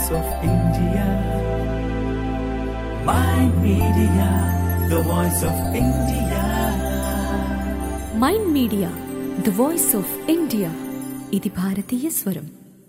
voice of India. My media, the voice of India. Mind Media the voice of India ఇది భారతీయ స్వరం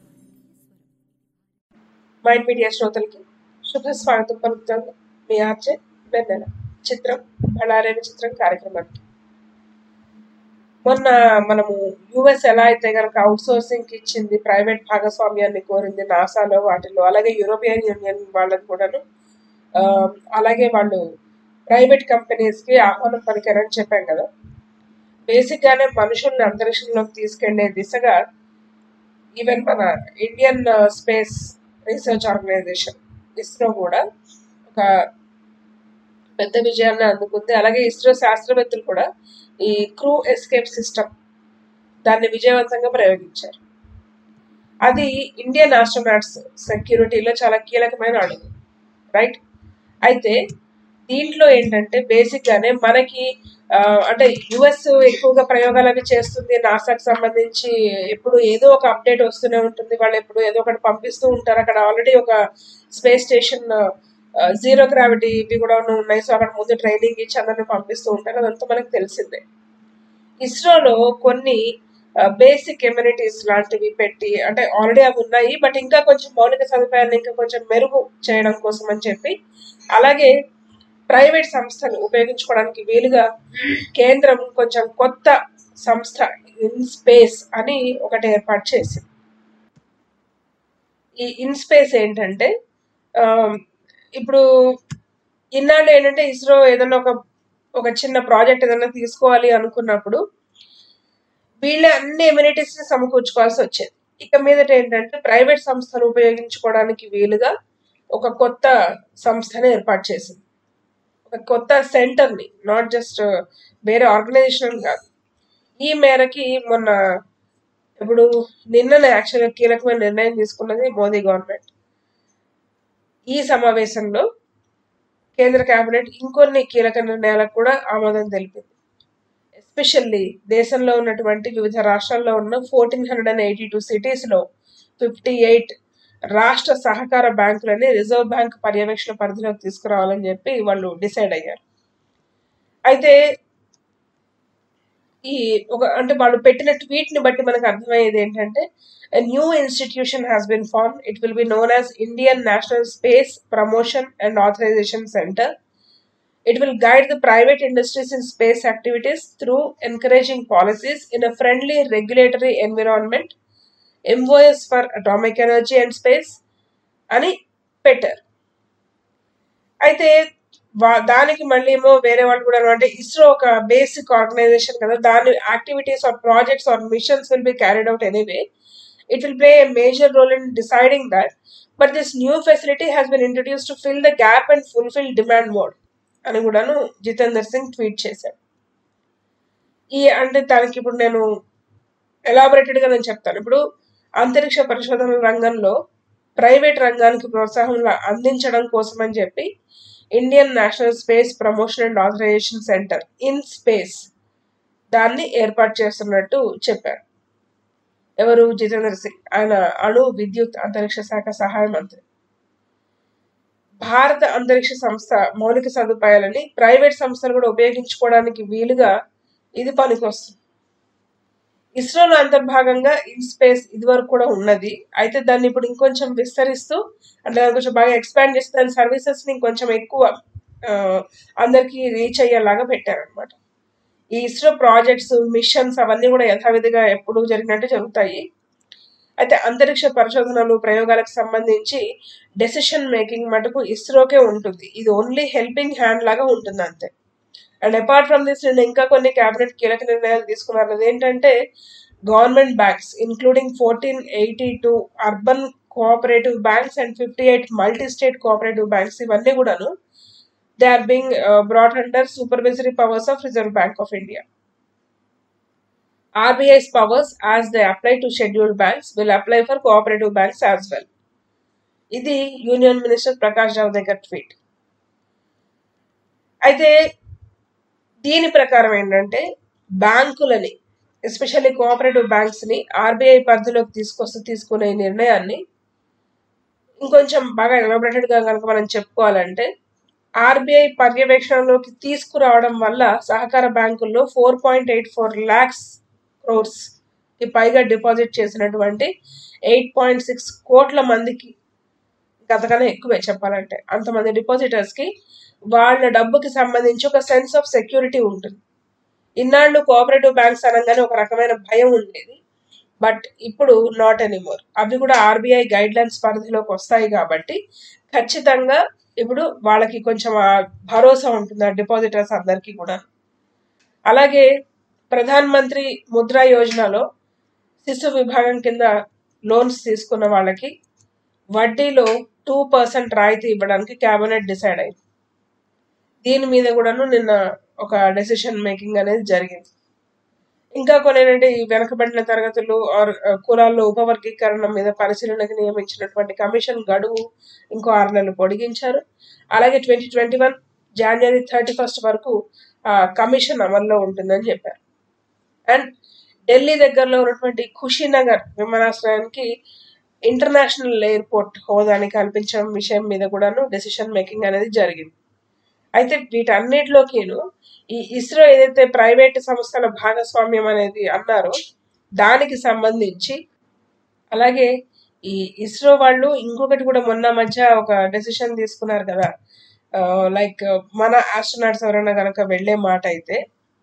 mind media శ్రోతలకి శుభ స్వాగతం పలుకుతాను మీ ఆర్జే వెన్నెల చిత్రం బళారేవి చిత్రం కార్యక్రమానికి మొన్న మనము యుఎస్ ఎలా అయితే కనుక అవుట్ సోర్సింగ్ ఇచ్చింది ప్రైవేట్ భాగస్వామ్యాన్ని కోరింది నాసాలో వాటిలో అలాగే యూరోపియన్ యూనియన్ వాళ్ళని కూడాను ఆ, అలాగే వాళ్ళు ప్రైవేట్ కంపెనీస్కి ఆహ్వానం పలికారని చెప్పాం కదా బేసిక్ గానే మనుషుల్ని అంతరిక్షంలోకి తీసుకెళ్లే దిశగా ఈవెన్ మన Indian space research organisation ISRO కూడా ఒక పెద్ద విజయాన్ని అందుకుంది అలాగే ఇస్రో శాస్త్రవేత్తలు కూడా ఈ క్రూ ఎస్కేప్ సిస్టమ్ దాన్ని విజయవంతంగా ప్రయోగించారు అది ఇండియన్ ఆస్ట్రోనాట్స్ సెక్యూరిటీలో చాలా కీలకమైన అడుగు రైట్ అయితే దీంట్లో ఏంటంటే బేసిక్ గానే మనకి ఆ, అంటే యుఎస్ ఎక్కువగా ప్రయోగాలు అవి చేస్తుంది నాసాకి సంబంధించి ఎప్పుడు ఏదో ఒక అప్డేట్ వస్తూనే ఉంటుంది వాళ్ళు ఎప్పుడు ఏదో ఒకటి పంపిస్తూ ఉంటారు అక్కడ ఆల్రెడీ ఒక స్పేస్ స్టేషన్ జీరో గ్రావిటీ ఇవి కూడా ఉన్నాయి సో అక్కడ ముందు ట్రైనింగ్ ఇచ్చి అందరిని పంపిస్తూ ఉంటారు అదంతా మనకు తెలిసిందే ఇస్రోలో కొన్ని బేసిక్ ఎమ్యూనిటీస్ లాంటివి పెట్టి అంటే ఆల్రెడీ అవి ఉన్నాయి బట్ ఇంకా కొంచెం మౌలిక సదుపాయాన్ని ఇంకా కొంచెం మెరుగు చేయడం కోసం అని చెప్పి అలాగే ప్రైవేట్ సంస్థలు ఉపయోగించుకోవడానికి వీలుగా కేంద్రం కొంచెం కొత్త సంస్థ ఇన్ స్పేస్ అని ఒకటి ఏర్పాటు చేసింది ఈ ఇన్ స్పేస్ ఏంటంటే ఆ, ఇప్పుడు ఇన్నాళ్ళు ఏంటంటే ఇస్రో ఏదైనా ఒక ఒక చిన్న ప్రాజెక్ట్ ఏదైనా తీసుకోవాలి అనుకున్నప్పుడు వీళ్ళే అన్ని ఎమ్యూనిటీస్ ని సమకూర్చుకోవాల్సి వచ్చేది ఇక మీదట ఏంటంటే ప్రైవేట్ సంస్థలు ఉపయోగించుకోవడానికి వీలుగా ఒక కొత్త సంస్థని ఏర్పాటు చేసింది ఒక కొత్త సెంటర్ ని నాట్ జస్ట్ వేరే ఆర్గనైజేషన్ కాదు ఈ మేరకి మొన్న ఇప్పుడు నిన్ననే యాక్చువల్గా కీలకమైన నిర్ణయం తీసుకున్నది మోదీ గవర్నమెంట్ ఈ సమావేశంలో కేంద్ర కేబినెట్ ఇంకొన్ని కీలక నిర్ణయాలకు కూడా ఆమోదం తెలిపింది ఎస్పెషల్లీ దేశంలో ఉన్నటువంటి వివిధ రాష్ట్రాల్లో ఉన్న fourteen hundred and eighty two సిటీస్లో ఫిఫ్టీ ఎయిట్ రాష్ట్ర సహకార బ్యాంకులని రిజర్వ్ బ్యాంక్ పర్యవేక్షణ పరిధిలోకి తీసుకురావాలని చెప్పి వాళ్ళు డిసైడ్ అయ్యారు అయితే ఈ ఒక అంటే వాళ్ళు పెట్టిన ట్వీట్ ని బట్టి మనకు అర్థమయ్యేది ఏంటంటే new institution has been form it will be known as Indian national space promotion and authorisation centre It will guide the private industries in space activities through encouraging policies in a friendly regulatory environment, MOS for atomic energy and space, అని పెట్టారు అయితే వా- దానికి మళ్ళీ ఏమో వేరే వాళ్ళు కూడా అంటే ఇస్రో ఒక బేసిక్ ఆర్గనైజేషన్ కదా దాని activities or projects or missions will be carried out anyway it will play a major role in deciding that but this new facility has been introduce to fill the gap and fulfil demand mode అని కూడాను Jitender Singh tweet చేశాడు ఈ అంటే దానికి ఇప్పుడు నేను elaborated గా నేను చెప్తాను ఇప్పుడు అంతరిక్ష పరిశోధన రంగంలో ప్రైవేట్ రంగానికి ప్రోత్సాహం ల- అందించడం కోసం అని చెప్పి Indian national space promotion and authorisation centre in space దాన్ని ఏర్పాటు చేస్తున్నట్టు చెప్పారు ఎవరు జితేందర్ సింగ్ ఆయన అణు విద్యుత్ అంతరిక్ష శాఖ సహాయ మంత్రి భారత అంతరిక్ష సంస్థ మౌలిక సదుపాయాలని ప్రైవేట్ సంస్థలు కూడా ఉపయోగించుకోవడానికి వీలుగా ఇది పనికొస్తుంది ఇస్రోలో అంతర్భాగంగా ఇన్ స్పేస్ ఇదివరకు కూడా ఉన్నది అయితే దాన్ని ఇప్పుడు ఇంకొంచెం విస్తరిస్తూ అంటే దాన్ని కొంచెం బాగా ఎక్స్పాండ్ చేసి దాని సర్వీసెస్ ని కొంచెం ఎక్కువ ఆ, అందరికీ రీచ్ అయ్యేలాగా పెట్టారనమాట ఈ ఇస్రో ప్రాజెక్ట్స్ మిషన్స్ అవన్నీ కూడా యథావిధిగా ఎప్పుడు జరిగినట్టు జరుగుతాయి అయితే అంతరిక్ష పరిశోధనలు ప్రయోగాలకు సంబంధించి డెసిషన్ మేకింగ్ మటుకు ఇస్రోకే ఉంటుంది ఇది ఓన్లీ హెల్పింగ్ హ్యాండ్ లాగా ఉంటుంది అంతే అండ్ అపార్ట్ ఫ్రమ్ దిస్ నేను ఇంకా కొన్ని కేబినెట్ కీలక నిర్ణయాలు తీసుకున్నారు అదేంటంటే government banks including fourteen eighty two urban cooperative banks and fifty eight multi state cooperative banks ఇవన్నీ కూడాను they are being brought under supervisory powers of reserve bank of India RBI's powers as they apply to scheduled banks will apply for cooperative banks as well. ఇది union minister Prakash Javadekar tweet అయితే దీని ప్రకారం ఏంటంటే బ్యాంకులని especially cooperative banks ని RBI పరిధిలోకి తీసుకొస్తూ తీసుకునే ఈ నిర్ణయాన్ని ఇంకొంచెం బాగా ఎలబరేటెడ్ గా కనుక మనం చెప్పుకోవాలంటే ఆర్బీఐ పర్యవేక్షణలోకి తీసుకురావడం వల్ల సహకార బ్యాంకుల్లో four point eight four lakhs crores కి పైగా డిపాజిట్ చేసినటువంటి ఎయిట్ పాయింట్ సిక్స్ కోట్ల మందికి అంతకన్నా ఎక్కువే చెప్పాలంటే అంతమంది డిపాజిటర్స్ కి వాళ్ళ డబ్బుకి సంబంధించి ఒక సెన్స్ ఆఫ్ సెక్యూరిటీ ఉంటుంది ఇన్నాళ్ళు కోఆపరేటివ్ బ్యాంక్స్ అనగానే ఒక రకమైన భయం ఉండేది బట్ ఇప్పుడు నాట్ ఎనీమోర్ అవి కూడా ఆర్బీఐ గైడ్ లైన్స్ పరిధిలోకి వస్తాయి కాబట్టి ఖచ్చితంగా ఇప్పుడు వాళ్ళకి కొంచెం ఆ భరోసా ఉంటుంది ఆ డిపాజిటర్స్ అందరికీ కూడా అలాగే ప్రధాన్ మంత్రి ముద్రా యోజనలో శిశు విభాగం కింద లోన్స్ తీసుకున్న వాళ్ళకి వడ్డీలో టూ పర్సెంట్ రాయితీ ఇవ్వడానికి కేబినెట్ డిసైడ్ అయింది దీని మీద కూడాను నిన్న ఒక డెసిషన్ మేకింగ్ అనేది జరిగింది ఇంకా కొన్ని ఏంటంటే ఈ వెనకబడిన తరగతులు ఆర్ కులాల్లో ఉపవర్గీకరణ మీద పరిశీలనకు నియమించినటువంటి కమిషన్ గడువు ఇంకో ఆరు నెలలు పొడిగించారు అలాగే twenty twenty one January thirty first వరకు ఆ కమిషన్ అమల్లో ఉంటుందని చెప్పారు అండ్ ఢిల్లీ దగ్గరలో ఉన్నటువంటి ఖుషీనగర్ విమానాశ్రయానికి ఇంటర్నేషనల్ ఎయిర్పోర్ట్ హోదాని కల్పించడం విషయం మీద కూడాను డెసిషన్ మేకింగ్ అనేది జరిగింది అయితే వీటన్నిటిలోకిను ఈ ఇస్రో ఏదైతే ప్రైవేట్ సంస్థల భాగస్వామ్యం అనేది అన్నారో దానికి సంబంధించి అలాగే ఈ ఇస్రో వాళ్ళు ఇంకొకటి కూడా మొన్న మధ్య ఒక డెసిషన్ తీసుకున్నారు కదా లైక్ మన ఆస్ట్రోనాట్స్ ఎవరైనా కనుక వెళ్ళే మాట అయితే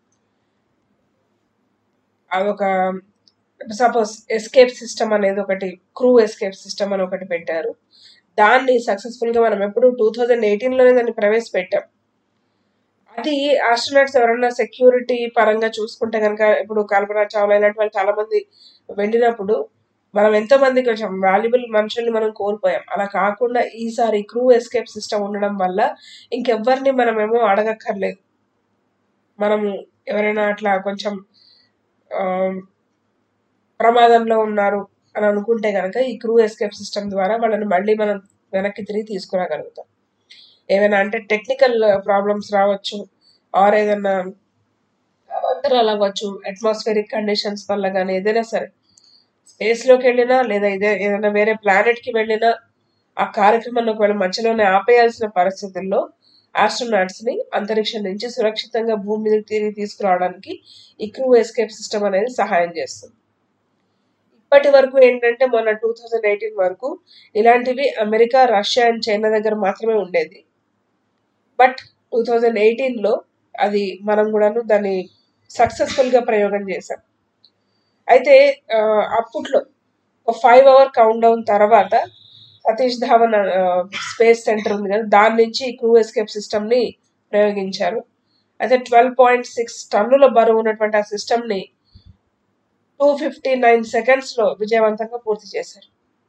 అదొక సపోజ్ ఎస్కేప్ సిస్టమ్ అనేది ఒకటి క్రూ ఎస్కేప్ సిస్టమ్ అని ఒకటి పెట్టారు దాన్ని సక్సెస్ఫుల్ గా మనం ఎప్పుడు టూ థౌజండ్ ఎయిటీన్ లోనే దాన్ని ప్రవేశపెట్టాం అది ఆస్ట్రోనాట్స్ ఎవరైనా సెక్యూరిటీ పరంగా చూసుకుంటే కనుక ఇప్పుడు కల్పన చావ్లా ఇలాంటి వాళ్ళు చాలా మంది వెళ్ళినప్పుడు మనం ఎంతో మంది కొంచెం వాల్యుబుల్ మనుషుల్ని మనం కోల్పోయాం అలా కాకుండా ఈసారి క్రూ ఎస్కేప్ సిస్టమ్ ఉండడం వల్ల ఇంకెవ్వరిని మనం ఏమో అడగక్కర్లేదు మనము ఎవరైనా అట్లా కొంచెం ఆ, ప్రమాదంలో ఉన్నారు అని అనుకుంటే కనుక ఈ క్రూ ఎస్కేప్ సిస్టమ్ ద్వారా వాళ్ళని మళ్ళీ మనం వెనక్కి తిరిగి తీసుకురాగలుగుతాం ఏమైనా అంటే టెక్నికల్ ప్రాబ్లమ్స్ రావచ్చు ఆర్ ఏదైనా అవంతరాలు అవ్వచ్చు అట్మాస్ఫియరిక్ కండిషన్స్ వల్ల కానీ ఏదైనా సరే స్పేస్ లోకి వెళ్ళినా లేదా ఇదే ఏదైనా వేరే ప్లానెట్ కి వెళ్ళినా ఆ కార్యక్రమాన్ని ఒకవేళ మధ్యలోనే ఆపేయాల్సిన పరిస్థితుల్లో ఆస్ట్రోనాట్స్ ని అంతరిక్షం నుంచి సురక్షితంగా భూమి మీదకి తిరిగి తీసుకురావడానికి ఈ క్రూ ఎస్కేప్ సిస్టమ్ అనేది సహాయం చేస్తుంది ఇప్పటి వరకు ఏంటంటే మొన్న టూ థౌజండ్ ఎయిటీన్ వరకు ఇలాంటివి అమెరికా రష్యా అండ్ చైనా దగ్గర మాత్రమే ఉండేది బట్ టూ థౌజండ్ ఎయిటీన్లో అది మనం కూడాను దాన్ని సక్సెస్ఫుల్ గా ప్రయోగం చేసాం అయితే ఆ, అప్పట్లో ఒక ఫైవ్ అవర్ కౌంట్ డౌన్ తర్వాత సతీష్ ధావన్ స్పేస్ సెంటర్ ఉంది కదా దాని నుంచి క్రూ ఎస్కేప్ సిస్టమ్ ని ప్రయోగించారు అయితే ట్వెల్వ్ పాయింట్ సిక్స్ టన్నుల బరువు ఉన్నటువంటి ఆ సిస్టమ్ ని టూ ఫిఫ్టీ నైన్ సెకండ్స్ లో విజయవంతంగా పూర్తి చేశారు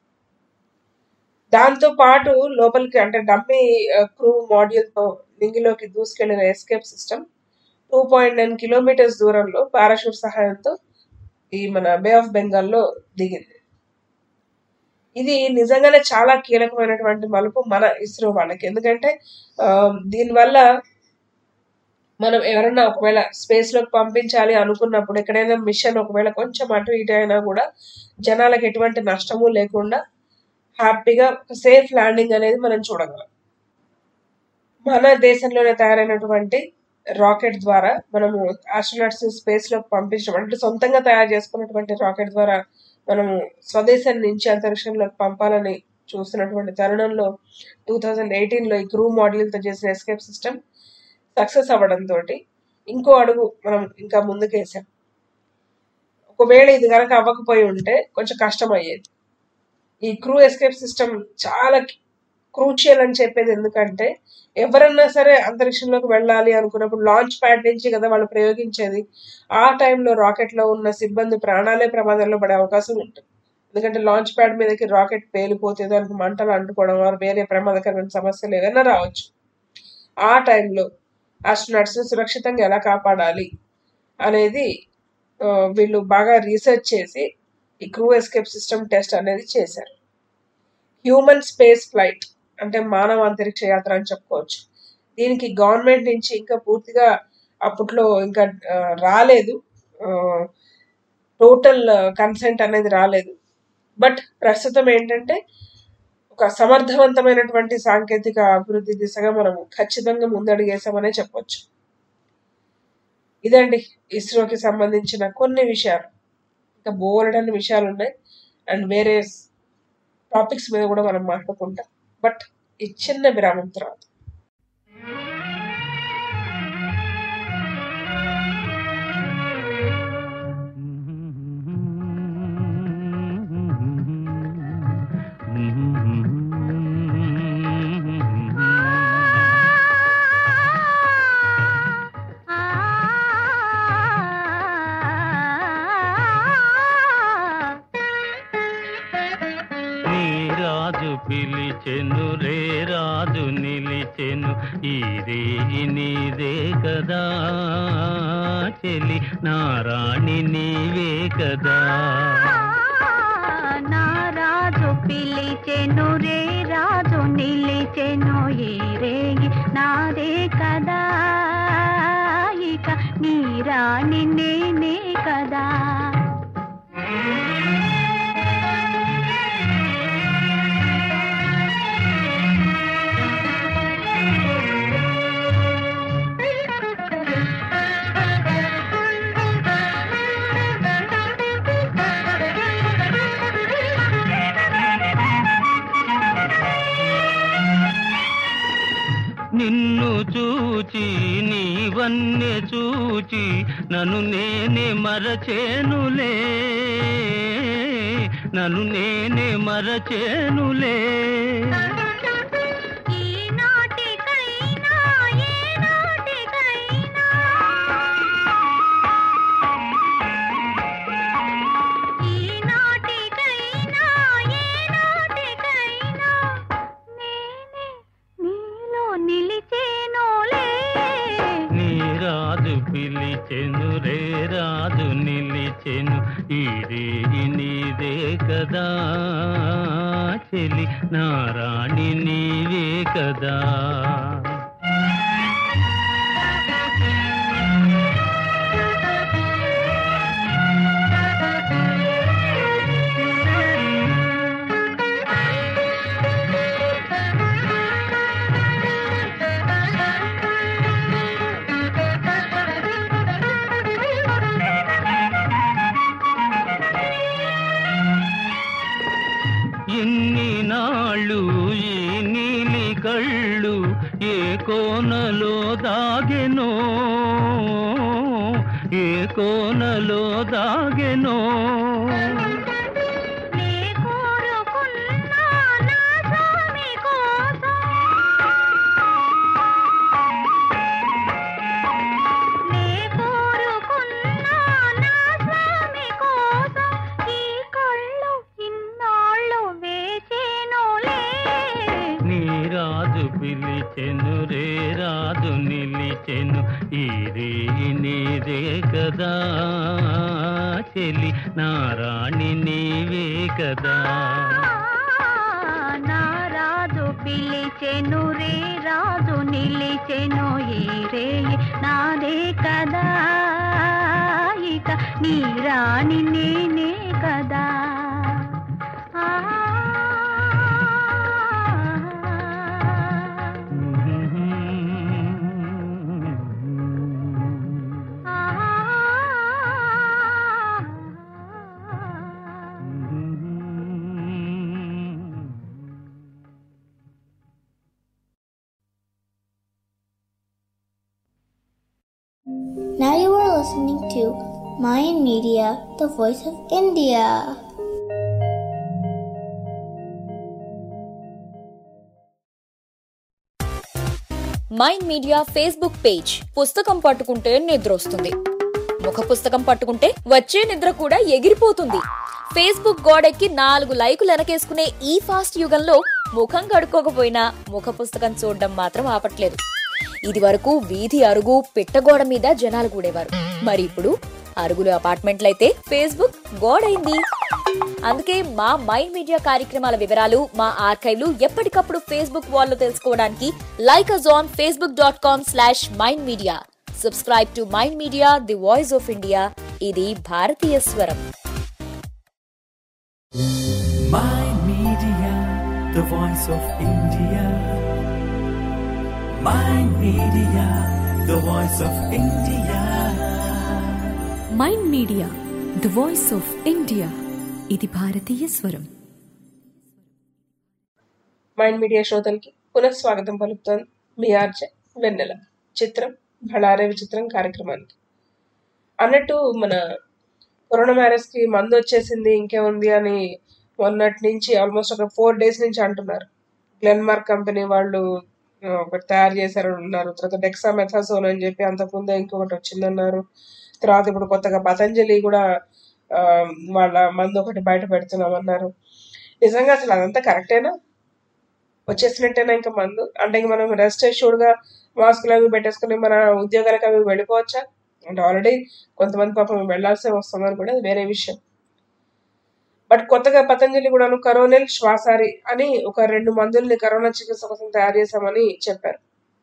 దాంతో పాటు లోపలికి అంటే డమ్మీ క్రూ మాడ్యూల్ తో నింగిలోకి దూసుకెళ్లిన escape system two point nine kilometres దూరంలో పారాషూట్ సహాయంతో ఈ మన బే ఆఫ్ బెంగాల్లో దిగింది ఇది నిజంగానే చాలా కీలకమైనటువంటి మలుపు మన ఇస్రో వాళ్ళకి ఎందుకంటే ఆ, దీనివల్ల మనం ఎవరైనా ఒకవేళ స్పేస్ లోకి పంపించాలి అనుకున్నప్పుడు ఎక్కడైనా మిషన్ ఒకవేళ కొంచెం అటు ఇటు అయినా కూడా జనాలకు ఎటువంటి నష్టము లేకుండా హ్యాపీగా సేఫ్ ల్యాండింగ్ అనేది మనం చూడగలం మన దేశంలోనే తయారైనటువంటి రాకెట్ ద్వారా మనము ఆస్ట్రోనాట్స్ స్పేస్ లోకి పంపించడం అంటే సొంతంగా తయారు చేసుకున్నటువంటి రాకెట్ ద్వారా మనము స్వదేశం నుంచి అంతరిక్షంలోకి పంపాలని చూస్తున్నటువంటి తరుణంలో టూ థౌజండ్ ఎయిటీన్లో ఈ క్రూ మాడ్యూల్తో చేసిన ఎస్కేప్ సిస్టమ్ సక్సెస్ అవ్వడంతో ఇంకో అడుగు మనం ఇంకా ముందుకేసాం ఒకవేళ ఇది కనుక అవ్వకపోయి ఉంటే కొంచెం కష్టం అయ్యేది ఈ క్రూ ఎస్కేప్ సిస్టమ్ చాలా క్రూషియల్ అని చెప్పేది ఎందుకంటే ఎవరన్నా సరే అంతరిక్షంలోకి వెళ్ళాలి అనుకున్నప్పుడు లాంచ్ ప్యాడ్ నుంచి కదా వాళ్ళు ప్రయోగించేది ఆ టైంలో రాకెట్ లో ఉన్న సిబ్బంది ప్రాణాలే ప్రమాదంలో పడే అవకాశం ఉంటుంది ఎందుకంటే లాంచ్ ప్యాడ్ మీదకి రాకెట్ పేలిపోతే దానికి మంటలు అంటుకోవడం వారు వేరే ప్రమాదకరమైన సమస్యలు ఏదైనా రావచ్చు ఆ టైంలో ఆస్ట్రోనాట్స్ ని సురక్షితంగా ఎలా కాపాడాలి అనేది ఆ, వీళ్ళు బాగా రీసెర్చ్ చేసి ఈ క్రూ ఎస్కేప్ సిస్టమ్ టెస్ట్ అనేది చేశారు హ్యూమన్ స్పేస్ ఫ్లైట్ అంటే మానవ అంతరిక్ష యాత్ర అని చెప్పుకోవచ్చు దీనికి గవర్నమెంట్ నుంచి ఇంకా పూర్తిగా అప్పట్లో ఇంకా ఆ, రాలేదు టోటల్ కన్సెంట్ అనేది రాలేదు బట్ ప్రస్తుతం ఏంటంటే ఒక సమర్థవంతమైనటువంటి సాంకేతిక అభివృద్ధి దిశగా మనం ఖచ్చితంగా ముందడుగేసామనే చెప్పొచ్చు ఇదండి ఇస్రోకి సంబంధించిన కొన్ని విషయాలు ఇంకా బోలెడన్ని విషయాలు ఉన్నాయి అండ్ వేరే టాపిక్స్ మీద కూడా మనం మాట్లాడుకుంటాం బట్ ఈ చిన్న విరామం తర్వాత నీ రాజు పిలిచెను రే రాజు నిలిచెను ఈ రేగి నీదే కదా చెలి నారాణి నీవే కదా నా రాజు పిలిచెను రే రాజు నిలిచెను ఈ రేగి నాదే కదా ఇక నీ రాణి నేనే కదా నిన్ను చూచి నీవన్నే చూచి నన్ను నేనే మరచేనులే నన్ను నేనే మరచేనులే ఈనాటికైనా ఏనాటికైనా ఈనాటికైనా ఏనాటికైనా నేనే నీలో నిలిచేనోలే నీ రాజు పిలిచెను రే రాజు నిలిచెను ఈ రేగి నీదే కదా చెలి నారాణి నీవే కదా ఎన్ని నాళ్ళు ఈ నీలి కళ్ళు ఏ కోనలో దాగెనో ఏ కోనలో దాగెనో నే కోరుకున్నా నా స్వామి కోసం నే కోరుకున్నా నా స్వామి కోసం ఈ కళ్ళు ఇన్నాళ్ళు వేచేనోలే నీ రాజు పిలిచెను రే రాజు నిలిచెను ఈ రేగి నీదే కదా చెలి నారాణి నీవే కదా నా రాజు పిలిచెను రే రాజు నిలిచెను ఈ రే నాదే కదా ఇక నీ రాణి నేనే కదా ఆ Now you are listening to Mayan Media, the voice of India. Mind Media Facebook page పుస్తకం పట్టుకుంటే నిద్రొస్తుంది ముఖ పుస్తకం పట్టుకుంటే వచ్చే నిద్ర కూడా ఎగిరిపోతుంది ఫేస్బుక్ గోడెక్కి నాలుగు లైకులు వెనకేసుకునే ఈ ఫాస్ట్ యుగంలో ముఖం కడుక్కోకపోయినా ముఖ పుస్తకం చూడడం మాత్రం ఆపట్లేదు ఇది వరకు వీధి అరుగు పిట్టగోడ మీద జనాలు కూడేవారు మరి ఇప్పుడు అరుగులు అపార్ట్మెంట్లయితే ఫేస్బుక్ గోడైంది అందుకే మా మైండ్ మీడియా కార్యక్రమాల వివరాలు మా ఆర్కైవ్లు ఎప్పటికప్పుడు ఫేస్బుక్ వాల్లో తెలుసుకోవడానికి like us on Facebook dot com slash Mind Media subscribe to Mind Media the voice of India ఇది భారతీయ స్వరం Mind Media, the voice of India. Mind Media, the voice of India. Mind Media the voice of India ఇది భారతీయ స్వరం mind media శ్రోతలకి పునఃస్వాగతం పలుకుతోంది మీ RJ వెన్నెల చిత్రం బళారే విచిత్రం కార్యక్రమానికి అన్నట్టు మన కరోనా వైరస్ కి మందు వచ్చేసింది ఇంకేముంది అని మొన్నటి నుంచి ఆల్మోస్ట్ ఒక ఫోర్ డేస్ నుంచి అంటున్నారు గ్లెన్మార్క్ కంపెనీ వాళ్ళు ఆ, ఒకటి తయారు చేశారని అన్నారు తర్వాత డెక్సామెథాసోన్ అని చెప్పి అంతకుముందే ఇంకొకటి వచ్చిందన్నారు తర్వాత ఇప్పుడు కొత్తగా పతంజలి కూడా ఆ, వాళ్ళ మందు ఒకటి బయట పెడుతున్నామన్నారు నిజంగా అసలు అదంతా కరెక్టేనా వచ్చేసినట్టేనా ఇంకా మందు అంటే ఇంక మనం రెస్ట్ గా మాస్కులు అవి పెట్టేసుకుని మన ఉద్యోగాలకు అవి వెళ్ళిపోవచ్చా అంటే ఆల్రెడీ కొంతమంది పాపం వెళ్లాల్సి వస్తున్నారు కూడా అది వేరే విషయం బట్ కొత్తగా పతంజలి కూడాను కరోనెల్ శ్వాసారి అని ఒక రెండు మందుల్ని కరోనా చికిత్స కోసం తయారు చేశామని చెప్పారు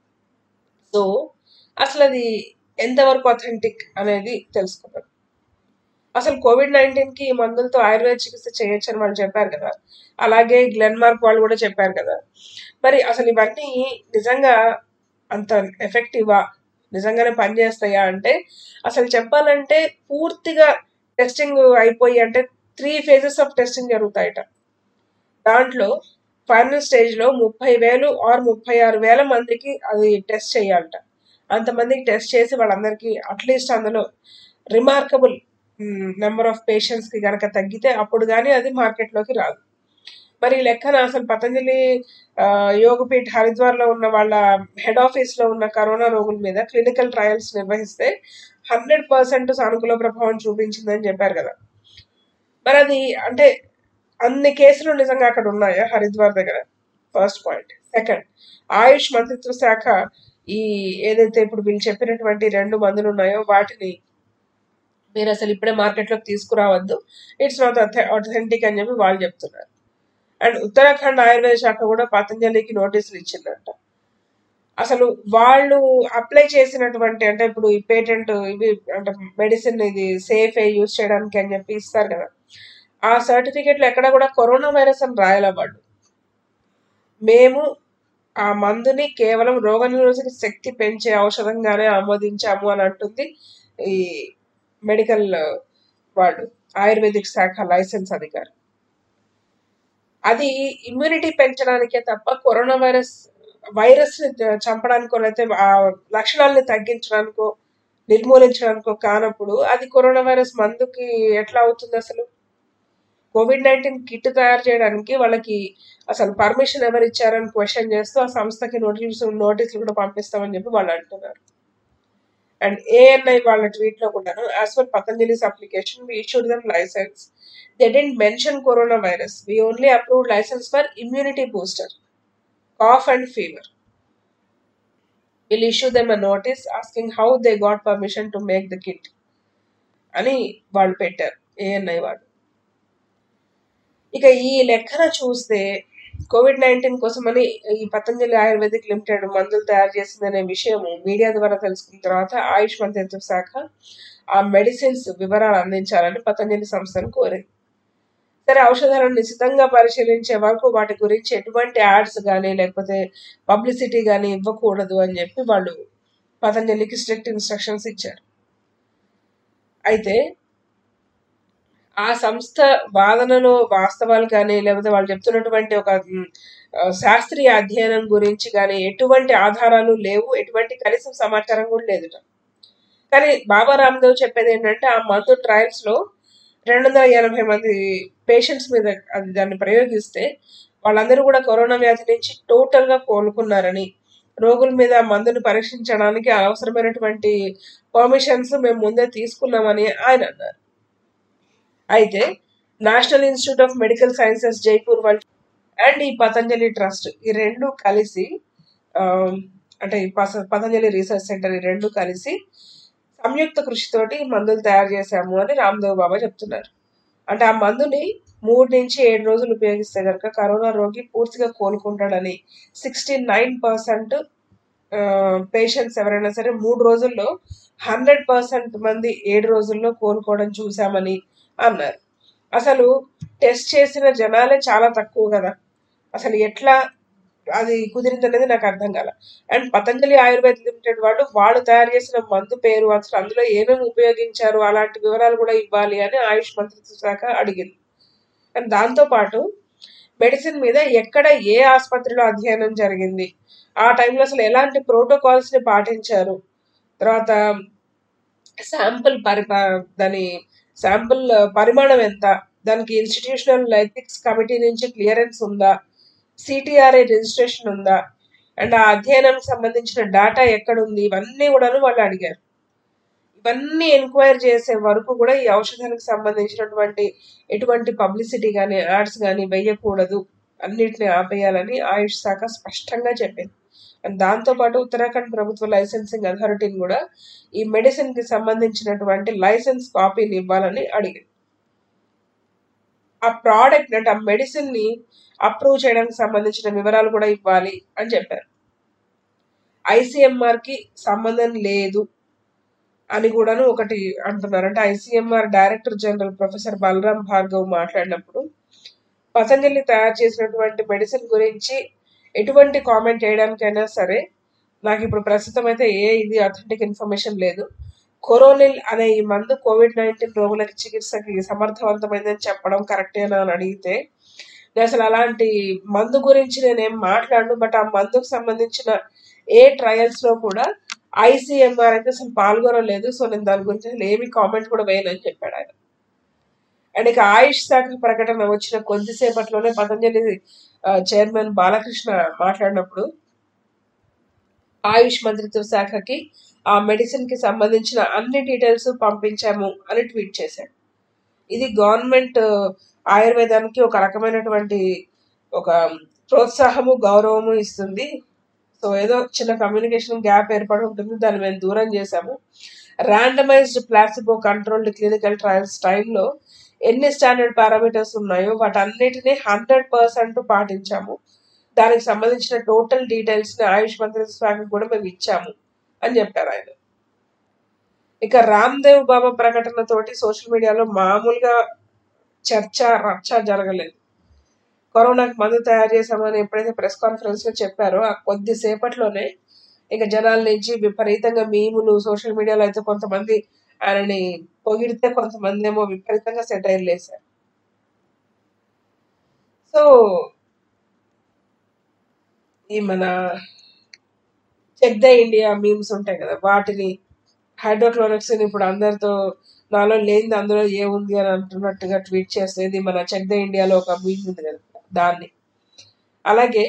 సో అసలు అది ఎంతవరకు అథెంటిక్ అనేది తెలుసుకున్నాం అసలు కోవిడ్ నైన్టీన్ కి ఈ మందులతో ఆయుర్వేద చికిత్స చేయొచ్చు అని వాళ్ళు చెప్పారు కదా అలాగే గ్లెన్మార్క్ వాళ్ళు కూడా చెప్పారు కదా మరి అసలు ఇవన్నీ నిజంగా అంత ఎఫెక్టివా నిజంగానే పనిచేస్తాయా అంటే అసలు చెప్పాలంటే పూర్తిగా టెస్టింగ్ అయిపోయి అంటే త్రీ ఫేజెస్ ఆఫ్ టెస్టింగ్ జరుగుతాయట దాంట్లో ఫైనల్ స్టేజ్ లో ముప్పై వేలు ఆర్ ముప్పై ఆరు వేల మందికి అది టెస్ట్ చేయాలట అంతమందికి టెస్ట్ చేసి వాళ్ళందరికీ అట్లీస్ట్ అందులో రిమార్కబుల్ నెంబర్ ఆఫ్ పేషెంట్స్ కి గనక తగ్గితే అప్పుడు కానీ అది మార్కెట్ లోకి రాదు మరి ఈ లెక్కన అసలు పతంజలి ఆ, యోగపీఠ్ హరిద్వార్ లో ఉన్న వాళ్ళ హెడ్ ఆఫీస్ లో ఉన్న కరోనా రోగుల మీద క్లినికల్ ట్రయల్స్ నిర్వహిస్తే హండ్రెడ్ పర్సెంట్ సానుకూల ప్రభావం చూపించిందని చెప్పారు కదా మరి అది అంటే అన్ని కేసులు నిజంగా అక్కడ ఉన్నాయా హరిద్వార్ దగ్గర ఫస్ట్ పాయింట్ సెకండ్ ఆయుష్ మంత్రిత్వ శాఖ ఈ ఏదైతే ఇప్పుడు వీళ్ళు చెప్పినటువంటి రెండు మందులు ఉన్నాయో వాటిని మీరు అసలు ఇప్పుడే మార్కెట్లోకి తీసుకురావద్దు ఇట్స్ నాట్ అథెంటిక్ అని చెప్పి వాళ్ళు చెప్తున్నారు అండ్ ఉత్తరాఖండ్ ఆయుర్వేద శాఖ కూడా పతంజలికి నోటీసులు ఇచ్చిందంట అసలు వాళ్ళు అప్లై చేసినటువంటి అంటే ఇప్పుడు ఈ పేటెంట్ ఇవి అంటే మెడిసిన్ ఇది సేఫ్ యూజ్ చేయడానికి అని చెప్పి ఇస్తారు కదా ఆ సర్టిఫికెట్లు ఎక్కడ కూడా కరోనా వైరస్ అని రాయాల వాళ్ళు మేము ఆ మందుని కేవలం రోగ నిరోధక శక్తి పెంచే ఔషధంగానే ఆమోదించాము అని అంటుంది ఈ మెడికల్ వాళ్ళు ఆయుర్వేదిక్ శాఖ లైసెన్స్ అధికారి అది ఇమ్యూనిటీ పెంచడానికే తప్ప కరోనా వైరస్ వైరస్ ని చంపడానికో లేకపోతే ఆ లక్షణాలని తగ్గించడానికో నిర్మూలించడానికో కానప్పుడు అది కరోనా వైరస్ మందుకి ఎట్లా అవుతుంది అసలు కోవిడ్ నైన్టీన్ కిట్ తయారు చేయడానికి వాళ్ళకి అసలు పర్మిషన్ ఎవరు ఇచ్చారని క్వశ్చన్ చేస్తూ ఆ సంస్థకి నోటీస్ నోటీసులు కూడా పంపిస్తామని చెప్పి వాళ్ళు అంటున్నారు అండ్ ఏఎన్ఐ వాళ్ళ ట్వీట్ లో కూడాను as per Patanjali's application we issued them licence they didn't mention corona virus we only approve licence for immunity booster cough and fever will issue them a notice asking how they got permission to make the kit అని వాళ్ళు పెట్టారు ANI వాళ్ళు ఇక ఈ లెక్కన చూస్తే Covid nineteen కోసమని ఈ పతంజలి ఆయుర్వేదిక్ లిమిటెడ్ మందులు తయారు చేసిందనే విషయం మీడియా ద్వారా తెలుసుకున్న తర్వాత ఆయుష్ మంత్రిత్వ శాఖ ఆ మెడిసిన్స్ వివరాలు అందించాలని పతంజలి సంస్థను కోరింది సరే ఔషధాలను నిశ్చితంగా పరిశీలించే వరకు వాటి గురించి ఎటువంటి యాడ్స్ కానీ లేకపోతే పబ్లిసిటీ కానీ ఇవ్వకూడదు అని చెప్పి వాళ్ళు పతంజలికి స్ట్రిక్ట్ ఇన్స్ట్రక్షన్స్ ఇచ్చారు అయితే ఆ సంస్థ వాదనలో వాస్తవాలు కానీ లేకపోతే వాళ్ళు చెప్తున్నటువంటి ఒక మ్, ఆ, శాస్త్రీయ అధ్యయనం గురించి కానీ ఎటువంటి ఆధారాలు లేవు ఎటువంటి కనీసం సమాచారం కూడా లేదుట కానీ బాబా రామ్దేవ్ చెప్పేది ఏంటంటే ఆ మందు ట్రయల్స్ లో రెండు వందల ఎనభై మంది పేషెంట్స్ మీద అది దాన్ని ప్రయోగిస్తే వాళ్ళందరూ కూడా కరోనా వ్యాధి నుంచి టోటల్ గా కోలుకున్నారని రోగుల మీద ఆ మందుని పరీక్షించడానికి అవసరమైనటువంటి పర్మిషన్స్ మేము ముందే తీసుకున్నామని ఆయన అన్నారు అయితే national institute of medical sciences Jaipur వాళ్ళు అండ్ ఈ పతంజలి ట్రస్ట్ ఈ రెండు కలిసి ఆ, అంటే ఈ పస- పతంజలి రీసెర్చ్ సెంటర్ ఈ రెండు కలిసి సంయుక్త కృషితోటి ఈ మందులు తయారు చేశాము అని రామ్దేవ్ బాబా చెప్తున్నారు అంటే ఆ మందుని మూడు నుంచి ఏడు రోజులు ఉపయోగిస్తే కనుక కరోనా రోగి పూర్తిగా కోలుకుంటాడని సిక్స్టీ నైన్ పర్సెంట్ పేషెంట్స్ ఎవరైనా సరే మూడు రోజుల్లో హండ్రెడ్ పర్సెంట్ మంది ఏడు రోజుల్లో కోలుకోవడం చూసామని అన్నారు అసలు టెస్ట్ చేసిన జనాలే చాలా తక్కువ కదా అసలు ఎట్లా అది కుదిరింది అనేది నాకు అర్థం కాల అండ్ పతంజలి ఆయుర్వేద లిమిటెడ్ వాళ్ళు వాళ్ళు తయారు చేసిన మందు పేరు అసలు అందులో ఏమేమి ఉపయోగించారు అలాంటి వివరాలు కూడా ఇవ్వాలి అని ఆయుష్ మంత్రిత్వ శాఖ అడిగింది అండ్ దాంతో పాటు మెడిసిన్ మీద ఎక్కడ ఏ ఆసుపత్రిలో అధ్యయనం జరిగింది ఆ టైంలో అసలు ఎలాంటి ప్రోటోకాల్స్ ని పాటించారు తర్వాత శాంపుల్ పరి ప- దాని శాంపుల్ పరిమాణం ఎంత దానికి ఇన్స్టిట్యూషనల్ ఎథిక్స్ కమిటీ నుంచి క్లియరెన్స్ ఉందా సిటిఆర్ఐ రిజిస్ట్రేషన్ ఉందా అండ్ ఆ అధ్యయనానికి సంబంధించిన డేటా ఎక్కడ ఉంది ఇవన్నీ కూడాను వాళ్ళు అడిగారు ఇవన్నీ ఎంక్వైర్ చేసే వరకు కూడా ఈ ఔషధానికి సంబంధించినటువంటి ఎటువంటి పబ్లిసిటీ కానీ యాడ్స్ కానీ వేయకూడదు అన్నిటిని ఆపేయాలని ఆయుష్ శాఖ స్పష్టంగా చెప్పింది అండ్ దాంతోపాటు ఉత్తరాఖండ్ ప్రభుత్వ లైసెన్సింగ్ అథారిటీని కూడా ఈ మెడిసిన్ కి సంబంధించినటువంటి లైసెన్స్ కాపీని ఇవ్వాలని అడిగింది ఆ ప్రోడక్ట్ అంటే ఆ మెడిసిన్ ని అప్రూవ్ చేయడానికి సంబంధించిన వివరాలు కూడా ఇవ్వాలి అని చెప్పారు ఐసీఎంఆర్ కి సంబంధం లేదు అని కూడాను ఒకటి అంటున్నారు అంటే ICMR director general professor Balram Bhargav మాట్లాడినప్పుడు పతంజలి తయారు చేసినటువంటి మెడిసిన్ గురించి ఎటువంటి కామెంట్ చేయడానికైనా సరే నాకు ఇప్పుడు ప్రస్తుతం అయితే ఏ ఇది అథెంటిక్ ఇన్ఫర్మేషన్ లేదు కొరోనిల్ అనే ఈ మందు కోవిడ్ నైన్టీన్ రోగులకి చికిత్సకి సమర్థవంతమైందని చెప్పడం కరెక్టేనా అని అడిగితే నేను అసలు అలాంటి మందు గురించి నేనేం మాట్లాడను బట్ ఆ మందుకు సంబంధించిన ఏ ట్రయల్స్ లో కూడా ఐసీఎంఆర్ అయితే అసలు పాల్గొనలేదు సో నేను దాని గురించి అసలు ఏమి కామెంట్ కూడా వేయనని చెప్పాడు ఆయన అండ్ ఇక ఆయుష్ శాఖ ప్రకటన వచ్చిన కొద్దిసేపట్లోనే పతంజలి ఆ, చైర్మన్ బాలకృష్ణ మాట్లాడినప్పుడు ఆయుష్ మంత్రిత్వ శాఖకి ఆ మెడిసిన్ కి సంబంధించిన అన్ని డీటెయిల్స్ పంపించాము అని ట్వీట్ చేశాడు ఇది గవర్నమెంట్ ఆయుర్వేదానికి ఒక రకమైనటువంటి ఒక ప్రోత్సాహము గౌరవము ఇస్తుంది సో ఏదో చిన్న కమ్యూనికేషన్ గ్యాప్ ఏర్పడి ఉంటుంది దాన్ని మేము దూరం చేశాము randomised placebo controlled clinical trials టైంలో ఎన్ని స్టాండర్డ్ పారామీటర్స్ ఉన్నాయో వాటన్నిటిని హండ్రెడ్ పర్సెంట్ పాటించాము దానికి సంబంధించిన టోటల్ డీటెయిల్స్ ని ఆయుష్ మంత్రిత్వ శాఖకు కూడా మేము ఇచ్చాము అని చెప్పారు ఆయన ఇక రామ్ దేవ్ బాబా ప్రకటన తోటి సోషల్ మీడియాలో మామూలుగా చర్చ రచ్చ జరగలేదు కరోనాకి మందు తయారు చేశామని ఎప్పుడైతే ప్రెస్ కాన్ఫరెన్స్ లో చెప్పారో ఆ కొద్దిసేపట్లోనే ఇక జనాల నుంచి విపరీతంగా మీములు సోషల్ మీడియాలో అయితే కొంతమంది ఆయనని పొగిడితే కొంతమంది ఏమో విపరీతంగా సెటైర్లు వేశారు సో ఈ మన చెక్ ద ఇండియా మీమ్స్ ఉంటాయి కదా వాటిని హైడ్రోక్లోరిక్స్ ఇప్పుడు అందరితో నాలో లేనిది అందులో ఏముంది అని అంటున్నట్టుగా ట్వీట్ చేస్తే ఇది మన చెక్ ద ఇండియాలో ఒక మీమ్ ఉంది కదా దాన్ని అలాగే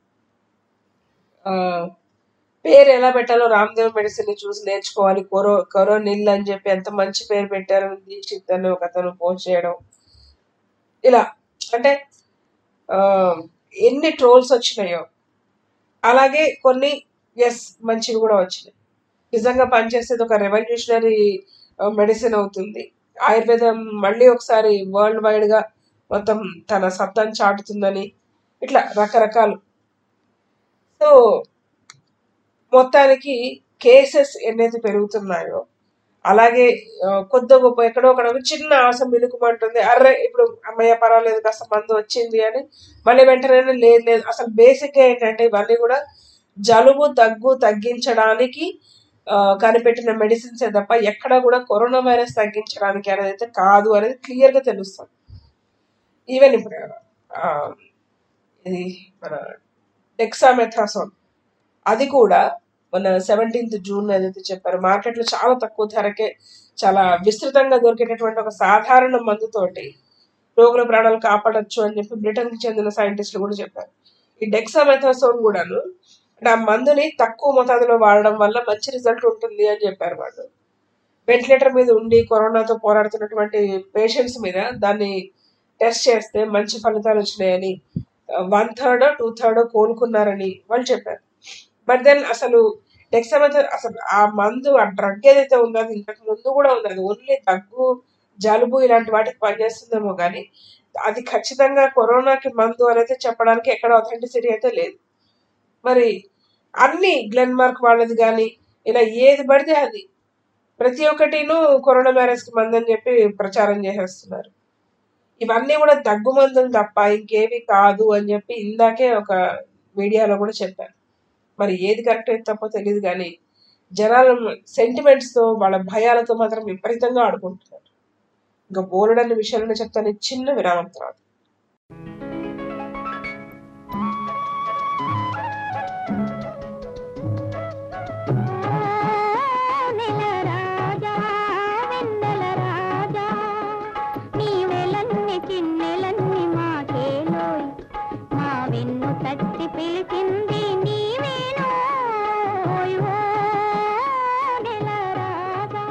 ఆ, పేరు ఎలా పెట్టాలో రామ్దేవ్ మెడిసిన్ ని చూసి నేర్చుకోవాలి కొరో కరో నిల్ అని చెప్పి ఎంత మంచి పేరు పెట్టారు దీక్షిత్ అని ఒక అతను పోస్ట్ చేయడం ఇలా అంటే ఆ, ఎన్ని ట్రోల్స్ వచ్చినాయో అలాగే కొన్ని ఎస్ మంచివి కూడా వచ్చినాయి నిజంగా పనిచేసేది ఒక రెవల్యూషనరీ మెడిసిన్ అవుతుంది ఆయుర్వేదం మళ్ళీ ఒకసారి వరల్డ్ వైడ్ గా మొత్తం తన సత్తాన్ని చాటుతుందని ఇట్లా రకరకాలు సో మొత్తానికి కేసెస్ ఎన్నైతే పెరుగుతున్నాయో అలాగే ఆ, కొద్ది గొప్ప ఎక్కడో అక్కడ ఒక చిన్న ఆశ మినుకుమంటుంది అర్రే ఇప్పుడు అమ్మయ్య పర్వాలేదు కాస్త మందు వచ్చింది అని మళ్ళీ వెంటనే లేదు లేదు అసలు బేసిక్ గా ఏంటంటే ఇవన్నీ కూడా జలుబు దగ్గు తగ్గించడానికి ఆ, కనిపెట్టిన మెడిసిన్స్ తప్ప ఎక్కడ కూడా కరోనా వైరస్ తగ్గించడానికి అనేది అయితే కాదు అనేది క్లియర్ గా తెలుస్తుంది ఈవెన్ ఇప్పుడు ఆ, ఇది మన డెక్సామెథాసోన్ అది కూడా మన సెవెంటీన్త్ జూన్ ఏదైతే చెప్పారు మార్కెట్లో చాలా తక్కువ ధరకే చాలా విస్తృతంగా దొరికేటటువంటి ఒక సాధారణ మందుతోటి రోగుల ప్రాణాలు కాపాడొచ్చు అని చెప్పి బ్రిటన్ కి చెందిన సైంటిస్టులు కూడా చెప్పారు ఈ డెక్సామెథాసోన్ కూడాను అంటే ఆ మందుని తక్కువ మోతాదులో వాడడం వల్ల మంచి రిజల్ట్ ఉంటుంది అని చెప్పారు వాళ్ళు వెంటిలేటర్ మీద ఉండి కరోనాతో పోరాడుతున్నటువంటి పేషెంట్స్ మీద దాన్ని టెస్ట్ చేస్తే మంచి ఫలితాలు వచ్చినాయని వన్ థర్డ్ టూ థర్డ్ కోలుకున్నారని వాళ్ళు చెప్పారు బట్ దెన్ అసలు డెక్సామెథర్ అసలు ఆ మందు ఆ డ్రగ్ ఏదైతే ఉందో అది ఇంతకు ముందు కూడా ఉంది అది ఓన్లీ దగ్గు జలుబు ఇలాంటి వాటికి పనిచేస్తుందేమో కానీ అది ఖచ్చితంగా కరోనాకి మందు అనేది చెప్పడానికి ఎక్కడ అథెంటిసిటీ అయితే లేదు మరి అన్ని గ్లెన్ మార్క్ వాళ్ళది కానీ ఇలా ఏది పడితే అది ప్రతి ఒక్కటిను కరోనా వైరస్ కి మందని చెప్పి ప్రచారం చేసేస్తున్నారు ఇవన్నీ కూడా దగ్గుమందులు తప్ప ఇంకేవి కాదు అని చెప్పి ఇందాకే ఒక మీడియాలో కూడా చెప్పారు మరి ఏది కరెక్ట్ అయితే తప్పో తెలియదు కానీ జనాలు సెంటిమెంట్స్తో వాళ్ళ భయాలతో మాత్రం విపరీతంగా ఆడుకుంటున్నారు ఇంకా బోలెడన్ని విషయాలను చెప్తాను ఈ చిన్న విరామం తర్వాత నెల రాజా వెన్నెల రాజా నీవెలన్ని చిన్నెలన్ని మాకేలోయ్ మా వెన్ను తట్టి పిలిచింది నీవేనోయ్ ఓ నెల రాజా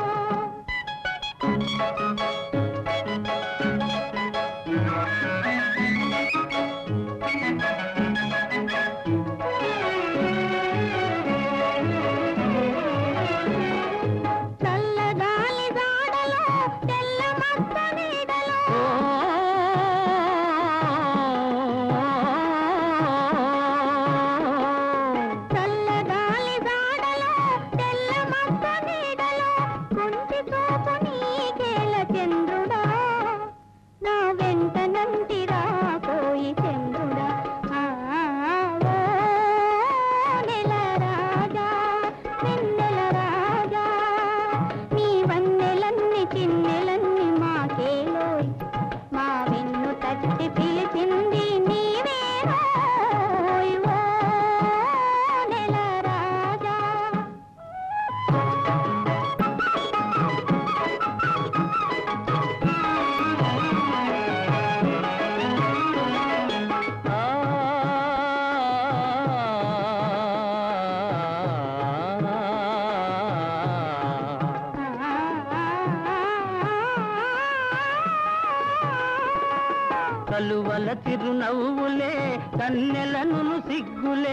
చల్లగాలి జాడలో తెల్ల మచ్చ నీడలో చల్లగాలి జాడలో తెల్ల మచ్చ నీడలో కుంటి చూపు నీకేల చంద్రుడా నా వెంట నంటిరా పోయి చంద్రుడా ఆ, ఓ నెల రాజా వెన్నెల రాజా నీ వన్నెలన్ని చిన్నెలన్ని మాకేలోయ్ మా వెన్ను తట్టి పిలిచింది నీవేనోయ్ ఓ నెల రాజా కలువల చిరునవ్వులే కన్నెలను సిగ్గులే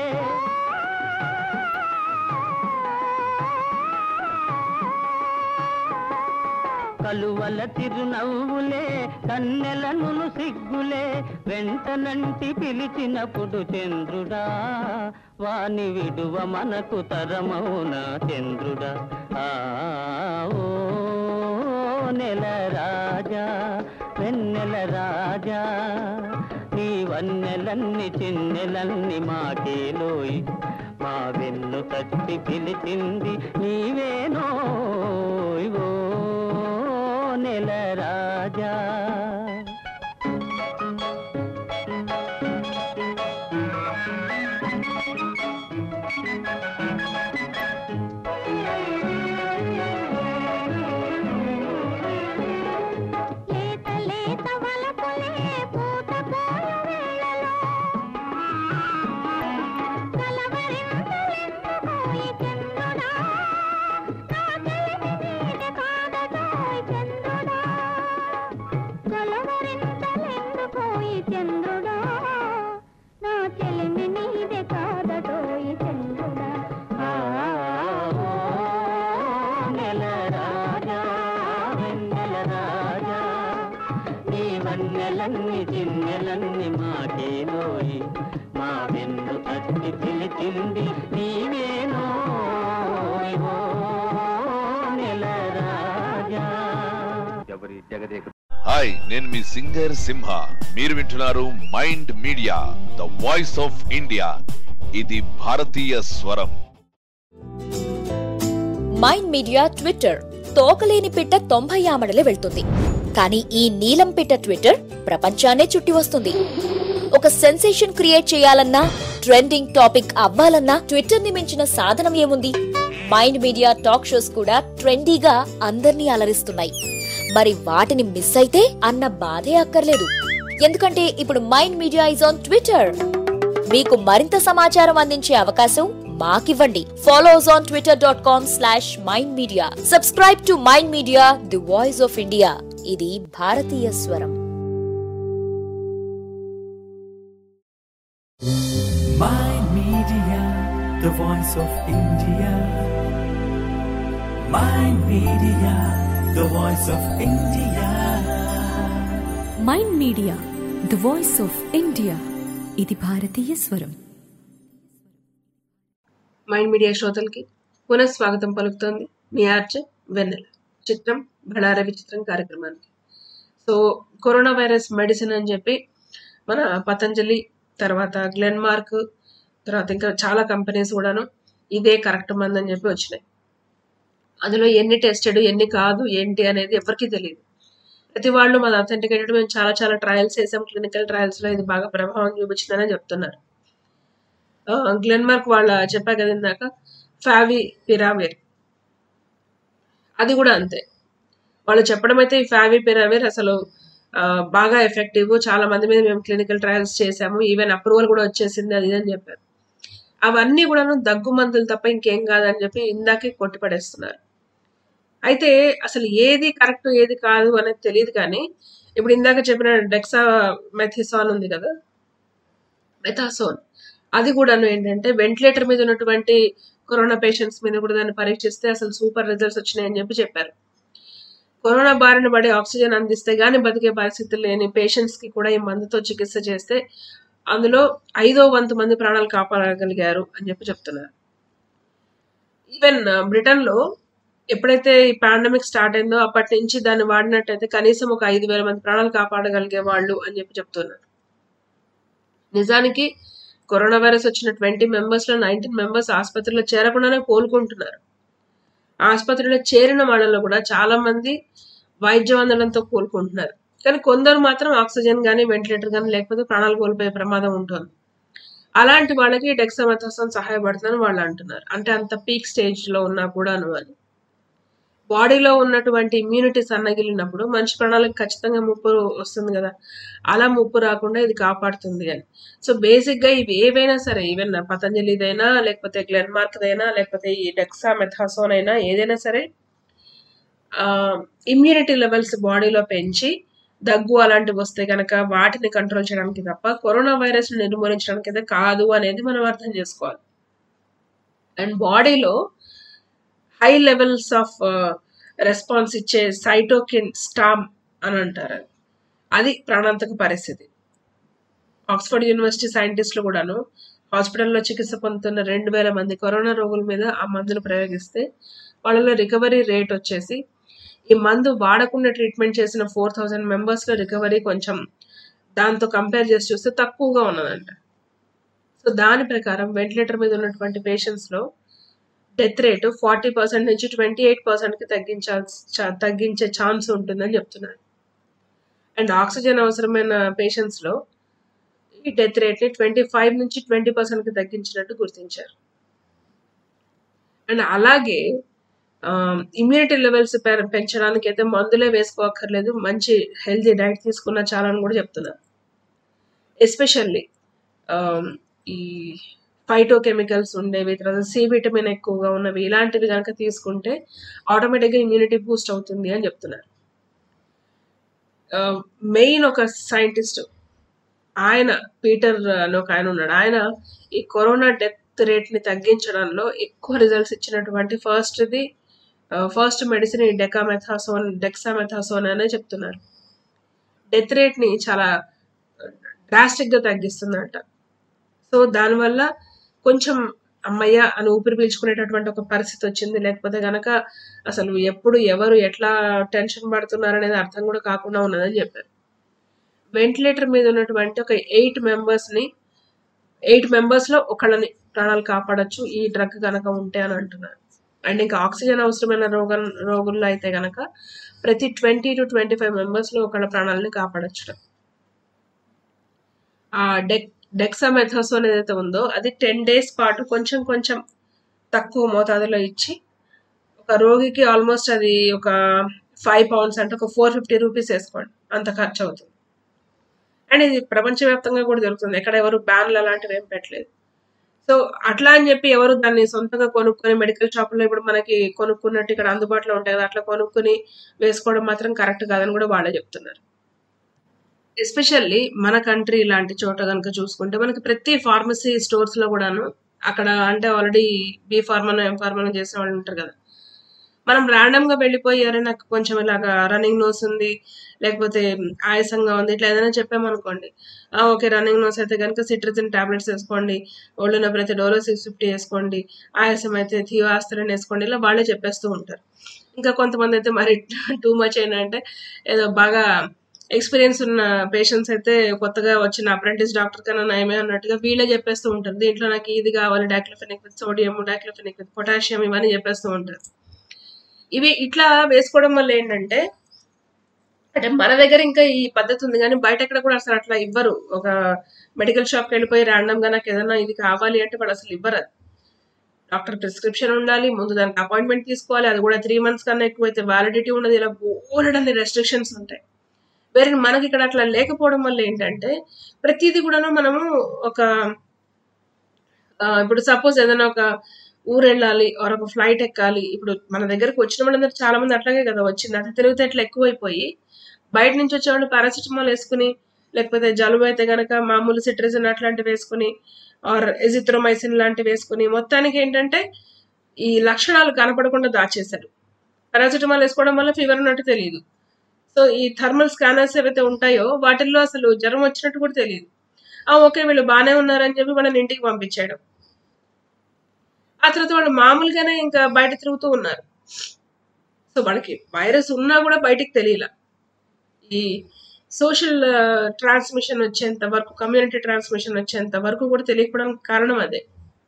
కలువల చిరునవ్వులే కన్నెలను సిగ్గులే వెంటనంటి పిలిచినప్పుడు చంద్రుడా వాని విడువ మనకు తరమౌనా చంద్రుడా ఆ ఓ నెల రాజా వెన్నెల రాజా నీ వన్నెలన్ని చిన్నెలన్ని మాకేలోయ్ మా వెన్ను తట్టి పిలిచింది నీవేనోయ్ ఓ నెల రాజా లేత లేత వలపులే పూత పోయ వేళలో కలవరింతలెందుకోయి చంద్రుడా నా చెలిమి నీది కాదటోయ్ చంద్రుడా కలవరింతలెందుకోయి చంద్రుడా నా చెలిమి నీది కాదటోయ్ చంద్రుడా ఆ, ఓ నెల రాజా వెన్నెల రాజా నీ వన్నెలన్ని చిన్నెలన్ని మాకేలోయి మా వెన్ను తట్టి పిలిచింది నీవేనోయ్ ఓ నెల రాజా ఎవరి జగదేక హాయ్ నేను మీ సింగర్ సింహ మీరు వింటున్నారు Mind Media the voice of India ఇది భారతీయ స్వరం మైండ్ మీడియా ట్విట్టర్ తోకలేని పిట్ట తొంభై ఆమడలే వెళ్తుంది కానీ ఈ నీలం పిట్ట ట్విట్టర్ ప్రపంచాన్నే చుట్టి వస్తుంది ఒక సెన్సేషన్ క్రియేట్ చేయాలన్నా ట్రెండింగ్ టాపిక్ అవ్వాలన్నా ట్విట్టర్ ని మించిన సాధనం ఏముంది మైండ్ మీడియా టాక్ షోస్ కూడా ట్రెండీగా అందర్నీ అలరిస్తున్నాయి మరి వాటిని మిస్ అయితే అన్న బాధే అక్కర్లేదు ఎందుకంటే ఇప్పుడు Mind Media is on Twitter మీకు మరింత సమాచారం అందించే అవకాశం మాకివ్వండి follow us on Twitter dot com slash Mind Media subscribe to Mind Media the voice of India ఇది భారతీయ స్వరం Mind Media, the voice of India. Mind Media, the voice of India. Mind Media the voice of India ఇది భారతీయ స్వరం mind media శ్రోతలకి పునఃస్వాగతం పలుకుతోంది మీ ఆర్చ వెన్నెల చిత్రం బళార విచిత్రం కార్యక్రమానికి సో కరోనా వైరస్ మెడిసిన్ అని చెప్పి మన పతంజలి తర్వాత గ్లెన్మార్క్ తర్వాత ఇంకా చాలా కంపెనీస్ కూడాను ఇదే కరెక్ట్ మంది అని చెప్పి వచ్చినాయి అందులో ఎన్ని టెస్టెడ్ ఎన్ని కాదు ఏంటి అనేది ఎవరికీ తెలియదు ప్రతి వాళ్ళు మన అథెంటికేటెడ్ మేము చాలా చాలా ట్రయల్స్ చేసాం క్లినికల్ ట్రయల్స్ లో ఇది బాగా ప్రభావం చూపించిందని చెప్తున్నారు గ్లెన్మార్క్ వాళ్ళ చెప్పా కదా ఇందాక ఫావి పిరావేర్ అది కూడా అంతే వాళ్ళు చెప్పడం అయితే ఈ ఫావి పిరావేర్ అసలు ఆ, బాగా ఎఫెక్టివ్ చాలా మంది మీద మేము క్లినికల్ ట్రయల్స్ చేసాము ఈవెన్ అప్రూవల్ కూడా వచ్చేసింది అది ఇది అని చెప్పారు అవన్నీ కూడాను దగ్గు మందులు తప్ప ఇంకేం కాదని చెప్పి ఇందాకే కొట్టిపడేస్తున్నారు అయితే అసలు ఏది కరెక్ట్ ఏది కాదు అనేది తెలియదు కానీ ఇప్పుడు ఇందాక చెప్పిన డెక్సా మెథిసాన్ ఉంది కదా మెథాసోన్ అది కూడాను ఏంటంటే వెంటిలేటర్ మీద ఉన్నటువంటి కరోనా పేషెంట్స్ మీద కూడా దాన్ని పరీక్షిస్తే అసలు సూపర్ రిజల్ట్స్ వచ్చినాయని చెప్పి చెప్పారు కరోనా బారిన పడి ఆక్సిజన్ అందిస్తే గానీ బతికే పరిస్థితి లేని పేషెంట్స్ కి కూడా ఈ మందుతో చికిత్స చేస్తే అందులో ఐదో వంతు మంది ప్రాణాలు కాపాడగలిగారు అని చెప్పి చెప్తున్నారు ఈవెన్ బ్రిటన్ లో ఎప్పుడైతే ఈ పాండమిక్ స్టార్ట్ అయిందో అప్పటి నుంచి దాన్ని వాడినట్టయితే కనీసం ఒక ఐదు వేల మంది ప్రాణాలు కాపాడగలిగే వాళ్ళు అని చెప్పి చెప్తున్నారు నిజానికి కరోనా వైరస్ వచ్చిన ట్వంటీ మెంబర్స్ లో నైన్టీన్ మెంబర్స్ ఆసుపత్రిలో చేరకుండానే కోలుకుంటున్నారు ఆసుపత్రిలో చేరిన వాళ్ళలో కూడా చాలా మంది వైద్యం అందడంతో కోలుకుంటున్నారు కానీ కొందరు మాత్రం ఆక్సిజన్ కానీ వెంటిలేటర్ కానీ లేకపోతే ప్రాణాలు కోల్పోయే ప్రమాదం ఉంటుంది అలాంటి వాళ్ళకి డెక్సామెథాసోన్ సహాయపడుతుందని వాళ్ళు అంటున్నారు అంటే అంత పీక్ స్టేజ్ లో ఉన్నా కూడాను అని బాడీలో ఉన్నటువంటి ఇమ్యూనిటీ సన్నగిలినప్పుడు మనిషి ప్రాణాలకు ఖచ్చితంగా ముప్పు వస్తుంది కదా అలా ముప్పు రాకుండా ఇది కాపాడుతుంది అని సో బేసిక్ గా ఇవి ఏవైనా సరే ఈవెన్ పతంజలిదైనా లేకపోతే గ్లెన్మార్క్ అయినా లేకపోతే ఈ డెక్సా మెథాసోన్ అయినా ఏదైనా సరే ఇమ్యూనిటీ లెవెల్స్ బాడీలో పెంచి దగ్గు అలాంటివి వస్తే కనుక వాటిని కంట్రోల్ చేయడానికి తప్ప కరోనా వైరస్ ని నిర్మూలించడానికి అయితే కాదు అనేది మనం అర్థం చేసుకోవాలి అండ్ బాడీలో హై లెవెల్స్ ఆఫ్ రెస్పాన్స్ ఇచ్చే సైటోకిన్ స్టామ్ అని అంటారు అది ప్రాణాంతక పరిస్థితి ఆక్స్ఫర్డ్ యూనివర్సిటీ సైంటిస్టులు కూడాను హాస్పిటల్లో చికిత్స పొందుతున్న రెండు వేల మంది కరోనా రోగుల మీద ఆ మందును ప్రయోగిస్తే వాళ్ళలో రికవరీ రేట్ వచ్చేసి ఈ మందు వాడకుండా ట్రీట్మెంట్ చేసిన ఫోర్ థౌజండ్ మెంబర్స్ లో రికవరీ కొంచెం దాంతో కంపేర్ చేసి చూస్తే తక్కువగా ఉన్నదంట సో దాని ప్రకారం వెంటిలేటర్ మీద ఉన్నటువంటి పేషెంట్స్ లో డెత్ రేటు ఫార్టీ పర్సెంట్ నుంచి ట్వంటీ ఎయిట్ పర్సెంట్ కి తగ్గించాల్సి చ- తగ్గించే ఛాన్స్ ఉంటుందని చెప్తున్నారు అండ్ ఆక్సిజన్ అవసరమైన పేషెంట్స్ లో ఈ డెత్ రేట్ ని ట్వంటీ ఫైవ్ నుంచి ట్వంటీ పర్సెంట్ కి తగ్గించినట్టు గుర్తించారు అండ్ అలాగే ఇమ్యూనిటీ లెవెల్స్ పెంచడానికి అయితే మందులే వేసుకోక్కర్లేదు మంచి హెల్తీ డైట్ తీసుకున్న చాలని కూడా చెప్తున్నారు ఎస్పెషల్లీ ఈ ఫైటో కెమికల్స్ ఉండేవి తర్వాత సి విటమిన్ ఎక్కువగా ఉన్నవి ఇలాంటివి కనుక తీసుకుంటే ఆటోమేటిక్గా ఇమ్యూనిటీ బూస్ట్ అవుతుంది అని చెప్తున్నారు మెయిన్ ఒక సైంటిస్ట్ ఆయన పీటర్ అని ఒక ఆయన ఉన్నాడు ఆయన ఈ కరోనా డెత్ రేట్ ని తగ్గించడంలో ఎక్కువ రిజల్ట్స్ ఇచ్చినటువంటి ఫస్ట్ ది ఫస్ట్ మెడిసిన్ ఈ డెకామెథాసోన్ డెక్సామెథాసోన్ అనే చెప్తున్నారు డెత్ రేట్ ని చాలా డ్రాస్టిక్ గా తగ్గిస్తుందంట సో దానివల్ల కొంచెం అమ్మయ్య అని ఊపిరి పీల్చుకునేటటువంటి ఒక పరిస్థితి వచ్చింది లేకపోతే గనక అసలు ఎప్పుడు ఎవరు ఎట్లా టెన్షన్ పడుతున్నారు అనేది అర్థం కూడా కాకుండా ఉన్నదని చెప్పారు వెంటిలేటర్ మీద ఉన్నటువంటి ఒక ఎయిట్ మెంబర్స్ ని ఎయిట్ మెంబర్స్ లో ఒకళ్ళని ప్రాణాలు కాపాడొచ్చు ఈ డ్రగ్ కనుక ఉంటే అని అంటున్నారు అండ్ ఇంకా ఆక్సిజన్ అవసరమైన రోగ రోగుల్లో అయితే గనక ప్రతి twenty to twenty five members లో ఒకళ్ళ ప్రాణాలని కాపాడొచ్చు ఆ డెక్ డెక్సామెథాసోన్ ఏదైతే ఉందో అది టెన్ డేస్ పాటు కొంచెం కొంచెం తక్కువ మోతాదులో ఇచ్చి ఒక రోగికి ఆల్మోస్ట్ అది ఒక ఫైవ్ పౌండ్స్ అంటే ఒక ఫోర్ ఫిఫ్టీ రూపీస్ వేసుకోండి అంత ఖర్చు అవుతుంది అండ్ ఇది ప్రపంచవ్యాప్తంగా కూడా దొరుకుతుంది ఎక్కడ ఎవరు బ్యాన్లు అలాంటివి ఏం పెట్టలేదు సో అట్లా అని చెప్పి ఎవరు దాన్ని సొంతంగా కొనుక్కొని మెడికల్ షాపుల్లో ఇప్పుడు మనకి కొనుక్కున్నట్టు ఇక్కడ అందుబాటులో ఉంటాయి కదా అట్లా కొనుక్కొని వేసుకోవడం మాత్రం కరెక్ట్ కాదని కూడా వాళ్ళే చెప్తున్నారు ఎస్పెషల్లీ మన కంట్రీ ఇలాంటి చోట కనుక చూసుకుంటే మనకి ప్రతి ఫార్మసీ స్టోర్స్ లో కూడాను అక్కడ అంటే already B pharm M pharm చేసిన వాళ్ళు ఉంటారు కదా మనం ర్యాండమ్ గా వెళ్ళిపోయి ఎవరైనా కొంచెం ఇలాగా రన్నింగ్ నోస్ ఉంది లేకపోతే ఆయాసంగా ఉంది ఇట్లా ఏదైనా చెప్పామనుకోండి ఆ, ఓకే రన్నింగ్ నోస్ అయితే కనుక సిట్రజిన్ టాబ్లెట్స్ వేసుకోండి ఒళ్ళు నొప్పి అయితే డోలో సిక్స్ ఫిఫ్టీ వేసుకోండి ఆయాసం అయితే థియో ఆస్తరన్ వేసుకోండి ఇలా వాళ్ళే చెప్పేస్తూ ఉంటారు ఇంకా కొంతమంది అయితే మరి టూ మచ్ ఏంటంటే ఏదో బాగా ఎక్స్పీరియన్స్ ఉన్న పేషెంట్స్ అయితే కొత్తగా వచ్చిన అప్రెంటిస్ డాక్టర్ కన్నా నయమే అన్నట్టుగా వీళ్ళే చెప్పేస్తూ ఉంటారు దీంట్లో నాకు ఇది కావాలి diclofenac with sodium diclofenac with potassium ఇవన్నీ చెప్పేస్తూ ఉంటారు ఇవి ఇట్లా వేసుకోవడం వల్ల ఏంటంటే అంటే మన దగ్గర ఇంకా ఈ పద్ధతి ఉంది కానీ బయట ఎక్కడ కూడా అసలు అట్లా ఇవ్వరు ఒక మెడికల్ షాప్కి వెళ్ళిపోయి random గా నాకు ఏదైనా ఇది కావాలి అంటే వాళ్ళు అసలు ఇవ్వరు అది డాక్టర్ ప్రిస్క్రిప్షన్ ఉండాలి ముందు దానికి అపాయింట్మెంట్ తీసుకోవాలి అది కూడా త్రీ మంత్స్ కన్నా ఎక్కువైతే వ్యాలిడిటీ ఉన్నది ఇలా బోలెడన్ని రెస్ట్రిక్షన్స్ ఉంటాయి వేరే మనకి ఇక్కడ అట్లా లేకపోవడం వల్ల ఏంటంటే ప్రతిదీ కూడాను మనము ఒక ఆ, ఇప్పుడు సపోజ్ ఏదైనా ఒక ఊరు వెళ్ళాలి ఆర్ ఒక ఫ్లైట్ ఎక్కాలి ఇప్పుడు మన దగ్గరకు వచ్చిన వాళ్ళందరూ చాలా మంది అట్లాగే కదా వచ్చింది అట్లా తెలివితేటలు ఎక్కువైపోయి బయట నుంచి వచ్చేవాళ్ళు పారాసిటమాల్ వేసుకుని లేకపోతే జలుబు అయితే గనక మామూలు సిట్రిజన్ అట్లాంటివి వేసుకుని ఆర్ ఎజిత్రోమైసిన్ లాంటివి వేసుకుని మొత్తానికి ఏంటంటే ఈ లక్షణాలు కనపడకుండా దాచేశారు పారాసిటమాల్ వేసుకోవడం వల్ల ఫీవర్ ఉన్నట్టు తెలియదు సో ఈ థర్మల్ స్కానర్స్ ఏవైతే ఉంటాయో వాటిల్లో అసలు జ్వరం వచ్చినట్టు కూడా తెలియదు ఆ ఓకే వీళ్ళు బాగానే ఉన్నారని చెప్పి వాళ్ళని ఇంటికి పంపించాడు ఆ తర్వాత వాళ్ళు మామూలుగానే ఇంకా బయట తిరుగుతూ ఉన్నారు సో వాళ్ళకి వైరస్ ఉన్నా కూడా బయటికి తెలియలా ఈ సోషల్ ట్రాన్స్మిషన్ వచ్చేంత వరకు కమ్యూనిటీ ట్రాన్స్మిషన్ వచ్చేంత వరకు కూడా తెలియకపోవడానికి కారణం అదే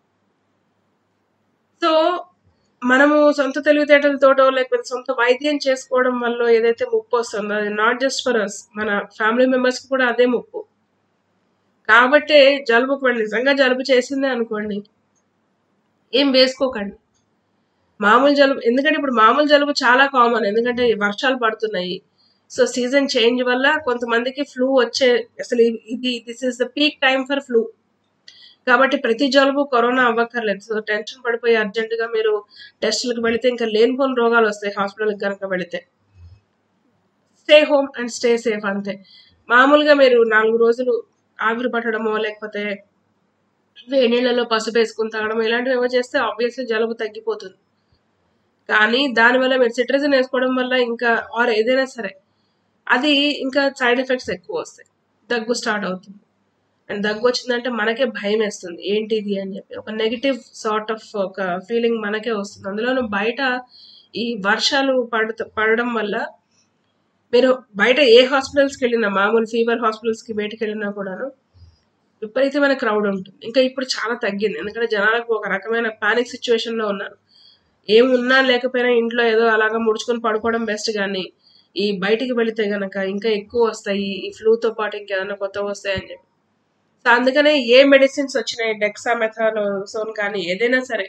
సో మనము సొంత తెలివితేటలతోటో లేకపోతే సొంత వైద్యం చేసుకోవడం వల్ల ఏదైతే ముప్పు వస్తుందో అది నాట్ జస్ట్ ఫర్ అస్ మన ఫ్యామిలీ మెంబర్స్ కూడా అదే ముప్పు కాబట్టే జలుబుకు వెళ్ళి నిజంగా జలుబు చేసిందే అనుకోండి ఏం వేసుకోకండి మామూలు జలుబు ఎందుకంటే ఇప్పుడు మామూలు జలుబు చాలా కామన్ ఎందుకంటే వర్షాలు పడుతున్నాయి సో సీజన్ చేంజ్ వల్ల కొంతమందికి ఫ్లూ వచ్చే అసలు ఇ- ఇది this is the peak time for flu కాబట్టి ప్రతి జలుబు కరోనా అవ్వక్కర్లేదు సో టెన్షన్ పడిపోయి అర్జెంటుగా మీరు టెస్టులకు వెళితే ఇంకా లేనిపోని రోగాలు వస్తాయి హాస్పిటల్కి కనుక వెళితే stay home and stay safe అంతే మామూలుగా మీరు నాలుగు రోజులు ఆవిరి పట్టడమో లేకపోతే వేడి నీళ్ళలో పసుపు వేసుకుని తాగడం ఇలాంటివి ఏవో చేస్తే ఆబ్వియస్లీ జలుబు తగ్గిపోతుంది కానీ దానివల్ల మీరు సిట్రజన్ వేసుకోవడం వల్ల ఇంకా ఆర్ ఏదైనా సరే అది ఇంకా సైడ్ ఎఫెక్ట్స్ ఎక్కువ వస్తాయి దగ్గు స్టార్ట్ అవుతుంది అండ్ దగ్గు వచ్చిందంటే మనకే భయం వేస్తుంది ఏంటి ఇది అని చెప్పి ఒక నెగిటివ్ సార్ట్ ఆఫ్ ఒక ఫీలింగ్ మనకే వస్తుంది అందులోనూ బయట ఈ వర్షాలు పడుత పడడం వల్ల మీరు బయట ఏ హాస్పిటల్స్కి వెళ్ళినా మామూలు ఫీవర్ హాస్పిటల్స్కి బయటకు వెళ్ళినా కూడాను విపరీతమైన క్రౌడ్ ఉంటుంది ఇంకా ఇప్పుడు చాలా తగ్గింది ఎందుకంటే జనాలకు ఒక రకమైన పానిక్ సిచ్యువేషన్లో ఉన్నారు ఏం ఉన్నా లేకపోయినా ఇంట్లో ఏదో అలాగా ముడుచుకొని పడుకోవడం బెస్ట్ కానీ ఈ బయటికి వెళితే గనక ఇంకా ఎక్కువ వస్తాయి ఈ ఫ్లూతో పాటు ఇంకేదైనా కొత్తవి వస్తాయని చెప్పి సో అందుకనే ఏ మెడిసిన్స్ వచ్చినాయి డెక్సామెథాలోసోన్ కానీ ఏదైనా సరే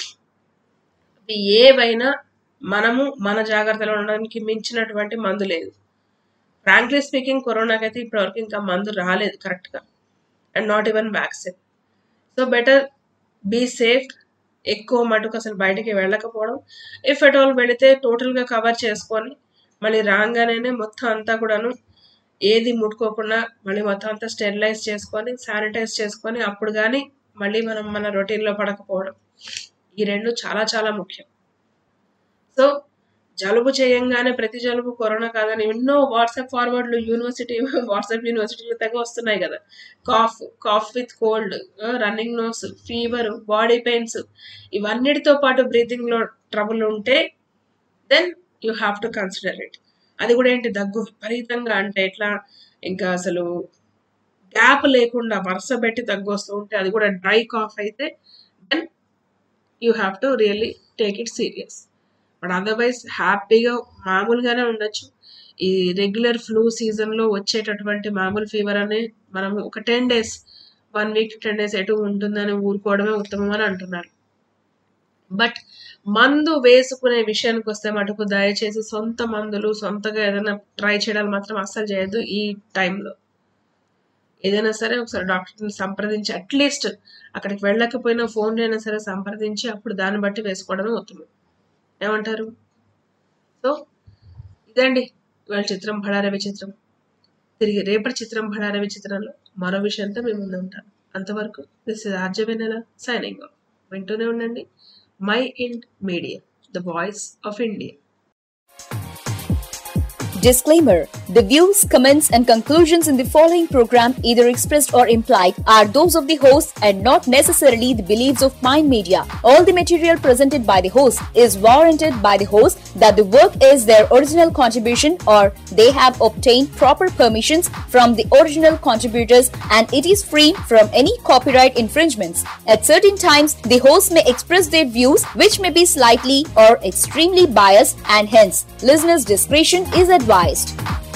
అవి ఏవైనా మనము మన జాగ్రత్తలో ఉండడానికి మించినటువంటి మందు లేదు ఫ్రాంక్లీ స్పీకింగ్ కరోనాకైతే ఇప్పటివరకు ఇంకా మందు రాలేదు కరెక్ట్గా and not even vaccine so better be safe ఎక్కువ మటుకు అసలు బయటికి వెళ్ళకపోవడం ఇఫ్ ఎట్ ఆల్ వెళితే టోటల్గా కవర్ చేసుకొని మళ్ళీ రాగానే మొత్తం అంతా కూడాను ఏది ముట్టుకోకుండా మళ్ళీ మొత్తం అంతా స్టెరిలైజ్ చేసుకొని శానిటైజ్ చేసుకొని అప్పుడు కానీ మళ్ళీ మనం మన రొటీన్లో పడకపోవడం ఈ రెండు చాలా చాలా ముఖ్యం సో జలుబు చేయంగానే ప్రతి జలుబు కరోనా కాదని ఎన్నో వాట్సాప్ ఫార్వర్డ్లు యూనివర్సిటీ వాట్సాప్ యూనివర్సిటీలు తెగ వస్తున్నాయి కదా cough cough with cold running nose fever body pains ఇవన్నిటితో పాటు బ్రీతింగ్లో ట్రబుల్ ఉంటే then you have to consider it అది కూడా ఏంటి దగ్గు విపరీతంగా అంటే ఎట్లా ఇంకా అసలు గ్యాప్ లేకుండా వరుస పెట్టి దగ్గు వస్తూ ఉంటే అది కూడా డ్రై కాఫ్ అయితే then you have to really take it serious but otherwise హ్యాపీగా మామూలుగానే ఉండొచ్చు ఈ రెగ్యులర్ ఫ్లూ సీజన్లో వచ్చేటటువంటి మామూలు ఫీవర్ అనే మనం ఒక ten days one week ten days ఎటు ఉంటుందని ఊరుకోవడమే ఉత్తమం అని అంటున్నారు బట్ మందు వేసుకునే విషయానికి వస్తే మటుకు దయచేసి సొంత మందులు సొంతగా ఏదైనా ట్రై చేయడాలు మాత్రం అస్సలు చేయొద్దు ఈ టైంలో ఏదైనా సరే ఒకసారి డాక్టర్ని సంప్రదించి అట్లీస్ట్ అక్కడికి వెళ్ళకపోయినా ఫోన్ అయినా సరే సంప్రదించి అప్పుడు దాన్ని బట్టి వేసుకోవడమే ఉత్తమం ఏమంటారు సో ఇదండి ఇవాళ చిత్రం భడార విచిత్రం తిరిగి రేపటి చిత్రం భడార విచిత్రంలో మరో విషయంతో మేము ముందు ఉంటాను అంతవరకు దిస్ ఇస్ ఆర్జవెనెల సైనింగ్ వింటూనే ఉండండి My Ind Media the voice of India Disclaimer The views, comments, and conclusions in the following program, either expressed or implied, are those of the host and not necessarily the beliefs of Mind Media. All the material presented by the host is warranted by the host that the work is their original contribution or they have obtained proper permissions from the original contributors and it is free from any copyright infringements. At certain times, the host may express their views which may be slightly or extremely biased and hence listeners' discretion is advised.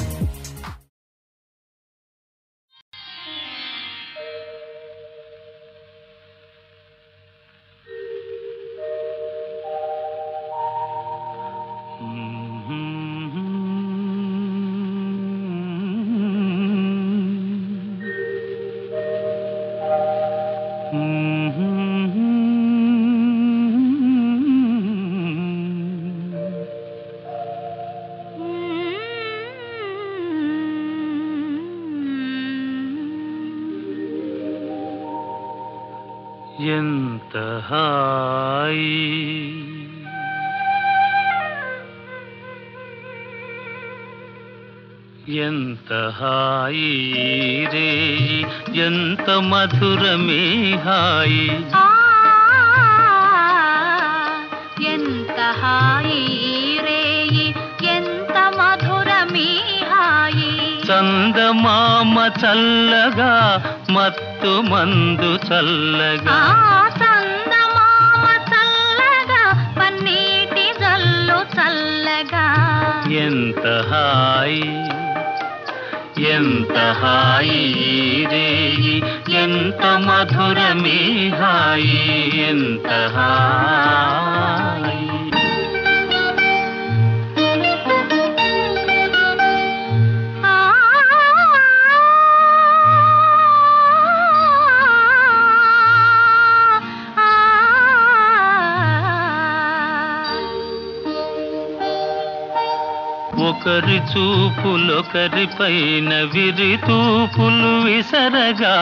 ఎంత హాయి ఎంత హాయి రే ఎంత మధురమే హాయి ఎంత హాయి రేయి ఎంత మధురమీ హాయి చందమామ చల్లగా మత్తు మందు చల్లగా ఆ చందమామ చల్లగా పన్నీటి జల్లు చల్లగా ఎంత హాయి ఎంత హాయి రే ఎంత మధురమే హాయి ఎంత హాయి ఆ ఒకరి చూపులొకరి పైన విరి తూపులు విసరగా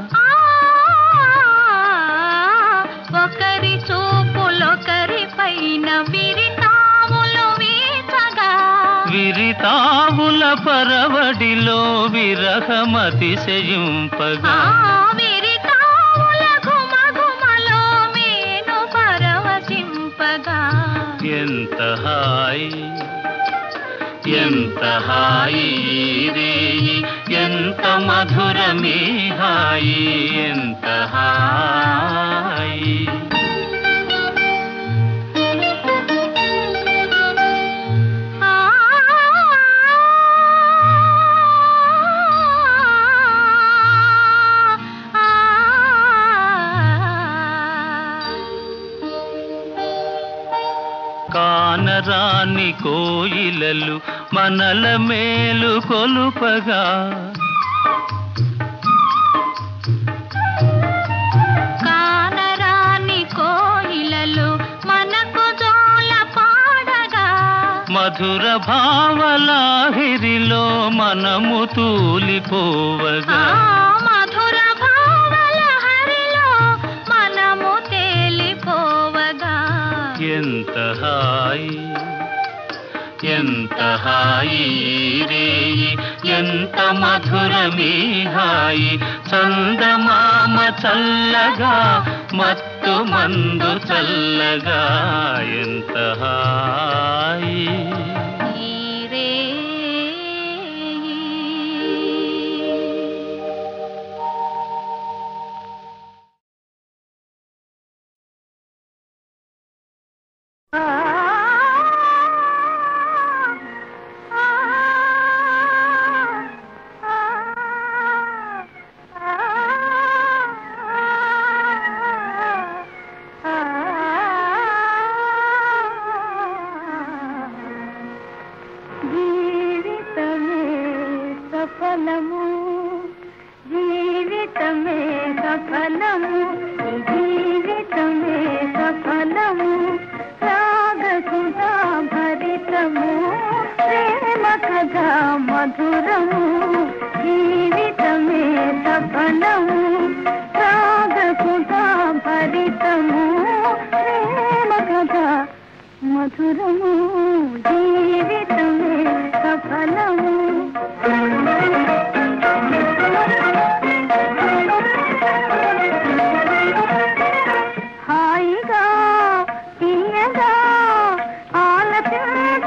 ఒకరి చూపులొకరి పైన విరితాములు వీచగా విరితావుల పరవడిలో విరహమతిశయింపగా ఆ విరితాముల ఘుమఘుమలో మేను పరవశింపగా ఎంత హాయి ఎంత హాయి రే ఎంత మధురమే హాయి ఎంత హాయి ఆ కానరాని కోయిలలు మనల మేలు కొలుపగా కానరాని కోయిలలు మనకు జోల పాడగా మధుర భావలాహిరిలో మనము ఆ తూలిపోవగా మధుర భావల హరిలో మనము తేలిపోవగా ఎంత హాయి ఎంత హాయి రే ఎంత మధురమే హాయి చందమామ చల్లగా మత్తు మందు చల్లగా ఎంత హాయి నీరే జీవితమే సఫలము జీవితమే సఫలము ఈ జీవితమే సఫలము రాగసుధా భరితము ప్రేమ కథ మధురము జీవితమే సఫలము రాగసుధా భరితము ప్రేమ కథ మధురము జీవితమే సఫలము హాయిగా తీయగా ఆలపించు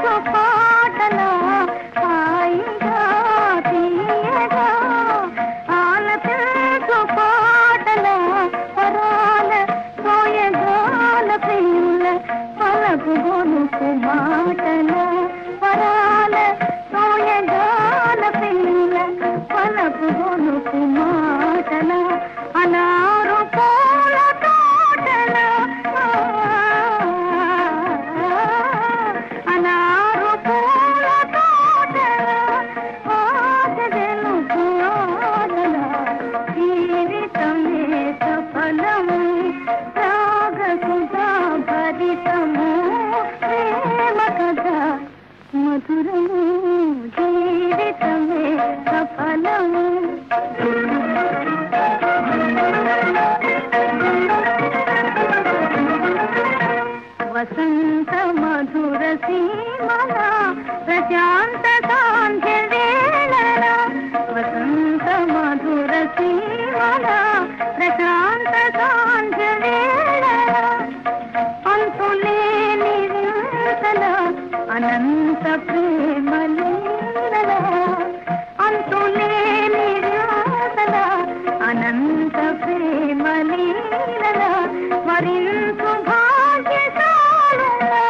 మధురము జీవితమే సఫలము వసంత మధుర సీమల ప్రశాంత సాంధ్య వేళల వసంత మధుర సీమల ప్రశాంత సాంధ్య వేళల అంతులేని వింతల అనంత ప్రేమ లీలల అంతులేని వింతల అనంత ప్రేమ లీలల మరింత భాగ్యశాలుల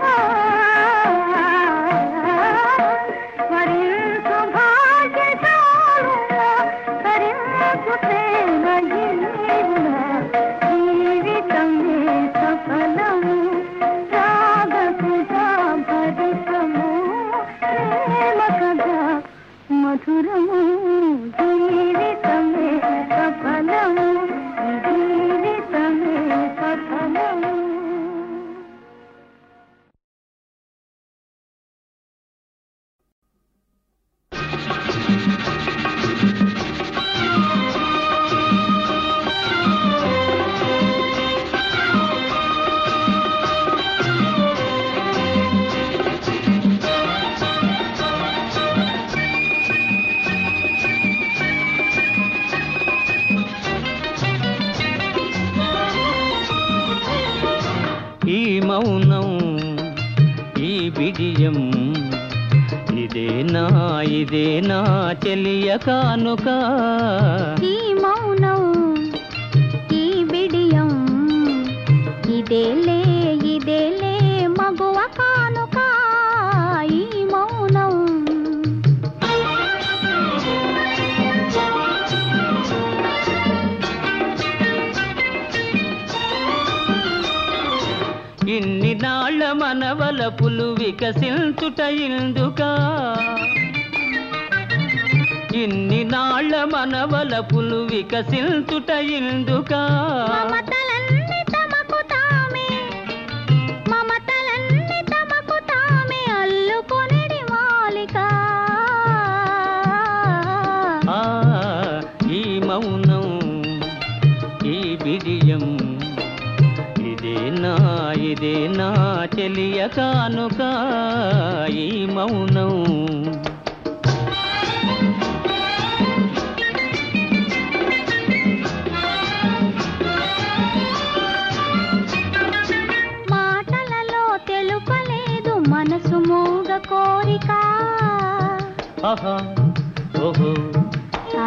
మరింత భాగ్యశాలుల తరింపు ప్రేమ లీలల జీవితమే సఫలము రాగసుధా భరితము ప్రేమ కథ మధురము జీవితమే సఫలము జీవితమే సఫలము ఈ మౌనం ఈ బిడియం ఇదేనా ఇదేనా చెలియ కానుక ఈ మౌనం ఈ బిడియం ఇదేలే ఇదేలే మగువ కానుక ఈ మౌనం ఇన్ని నాళ్ళ మనవల పులు వికసించుట ఇందుక ఇన్ని నాళ్ళ మనవల పులు వికసించుట ఇందుక మమతలన్నీ తమకు తామే మమతలన్నీ తమకు తామే అల్లుకొనిడి మాలిక ఆ ఈ మౌనం ఈ బిడియం ఇదేనా ఇదేనా చెలియ కానుక ఈ మౌనం మాటలలో తెలుపలేదు మనసు మూగ కోరిక ఆహా ఓహో ఆ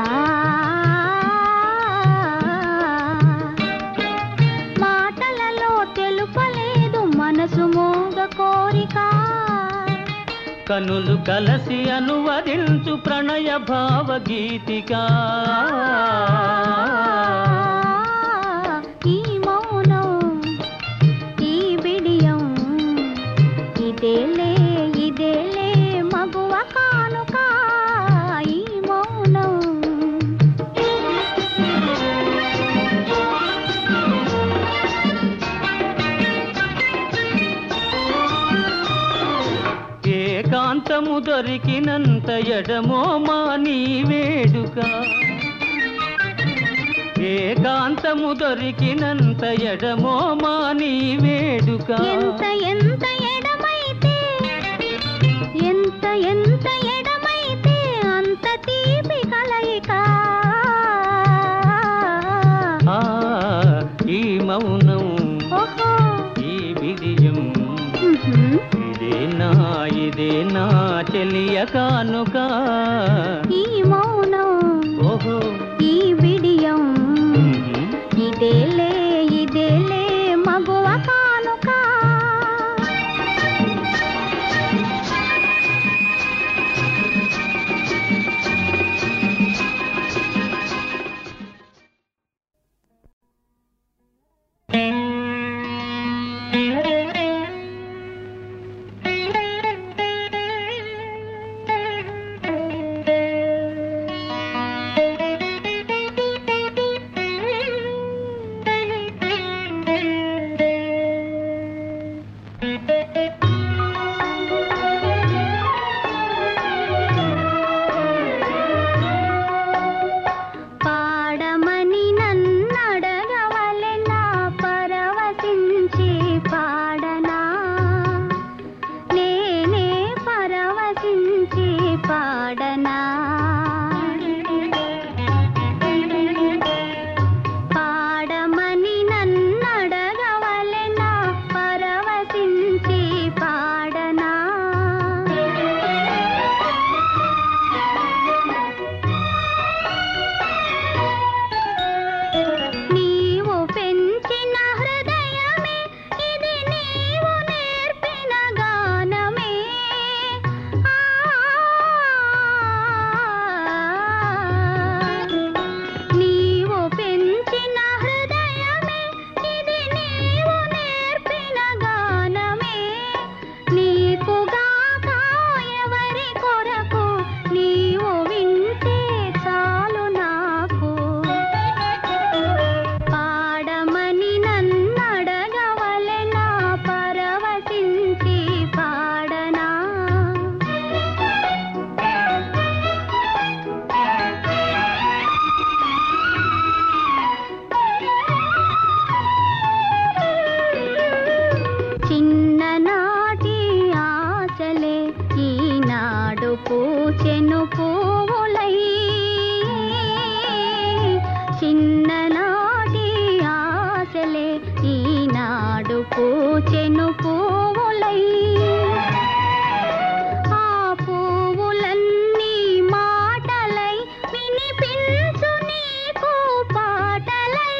మాటలలో తెలుపలేదు మనసు మూగ కోరిక కనులు కలసి అనువదించు ప్రణయ భావగీతిక ఈ మౌనం ఈ బిడియం ఇదేలే ఇదేలే మగువ కానుక ఈ మౌనం ఏకాంతము దొరికినంత ఎడమో మా నీ వేడుక ఏకాంతము దొరికినంత ఎడమో మా నీ వేడుక ఎంత ఎంత ఎడమైతే ఎంత ఎంత ఎడమైతే అంత తీపి కలయిక ఆ ఈ మౌనం ఓహో ఈ బిడియం ఉహుం. ఇదేనా ఇదేనా చెలియ కానుక ఈ మౌనం ఓహో ఈ బిడియం ఉహు. ఇదేలే ఇదేలే మగువ కానుక ఆ పూచెను పువ్వులై ఆ పువ్వులన్నీ మాటలై వినిపించు నీకు పాటలై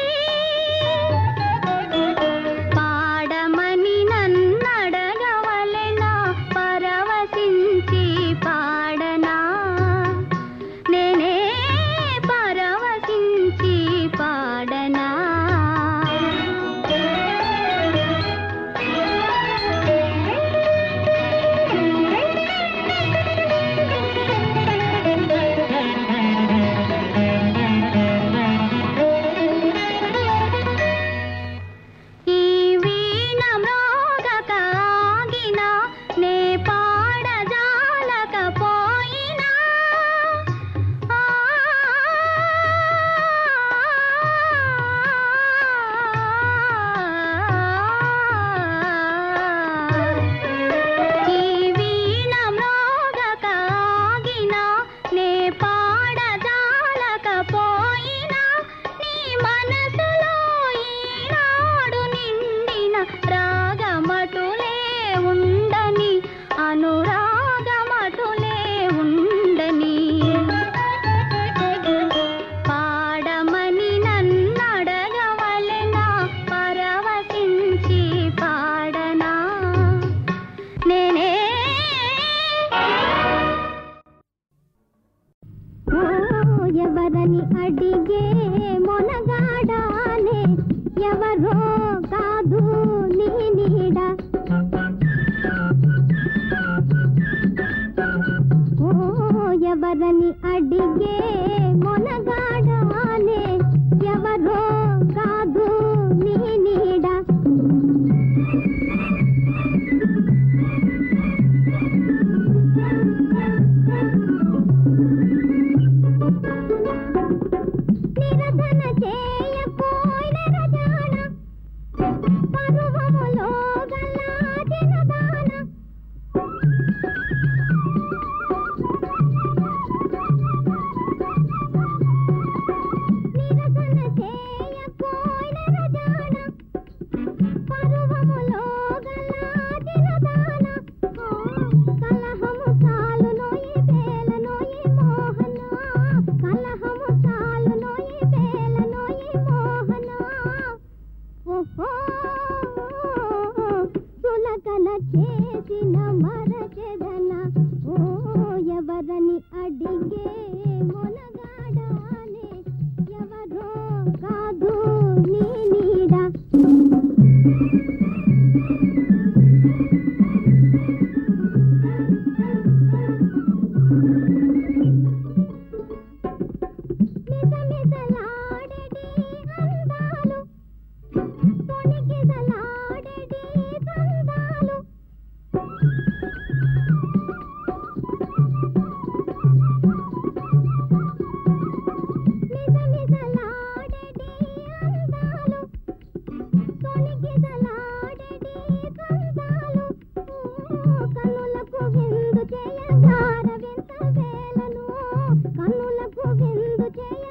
పాడమని నన్నడగవలెనా పరవశించి పాడనా నేనే పరవశించి పాడనా ఈ వీణ మ్రోగక ఆగిన నే పాడజాలక పోయినా ఆ ఈ వీణ మ్రోగక ఆగిన నే పాడజాలక పోయినా నీ మనసులో ఈనాడు నిండిన రాగమటులే ఉండని అనురాగమటులే ఉండని పాడమని నన్నడగవలెనా పరవశించి పాడనా నేనే ఓ ఎవరని అడిగే మొనగాడానే ఎవరో కాదు నీ నీడ ఓ ఎవరని అడిగే మొనగాడానే ఎవరో కాదు నీ నీడ నిరసన చేయపోయిన రజాన పరువములో గల్లాటిన దాన నిరసన చేయపోయిన రజాన పరువములో గల్లాటిన దాన కలహము చాలు నోయి వేల నోయి మోహన కలహము చాలు నోయి వేల నోయి మోహన ఓహో సులకన చేసిన మరచెదన ఓ ఎవరని అడిగే మొనగాడానే ఎవరో కాదు నీ నీడ మిసమిసలాడెడి అందాలు తొణికిసలాడెడి సందాలు మిసమిసలాడెడి అందాలు తొణికిసలాడెడి సందాలు కన్నులకు విందు చేయగార వింత వేలను కన్నులకు విందు చేయ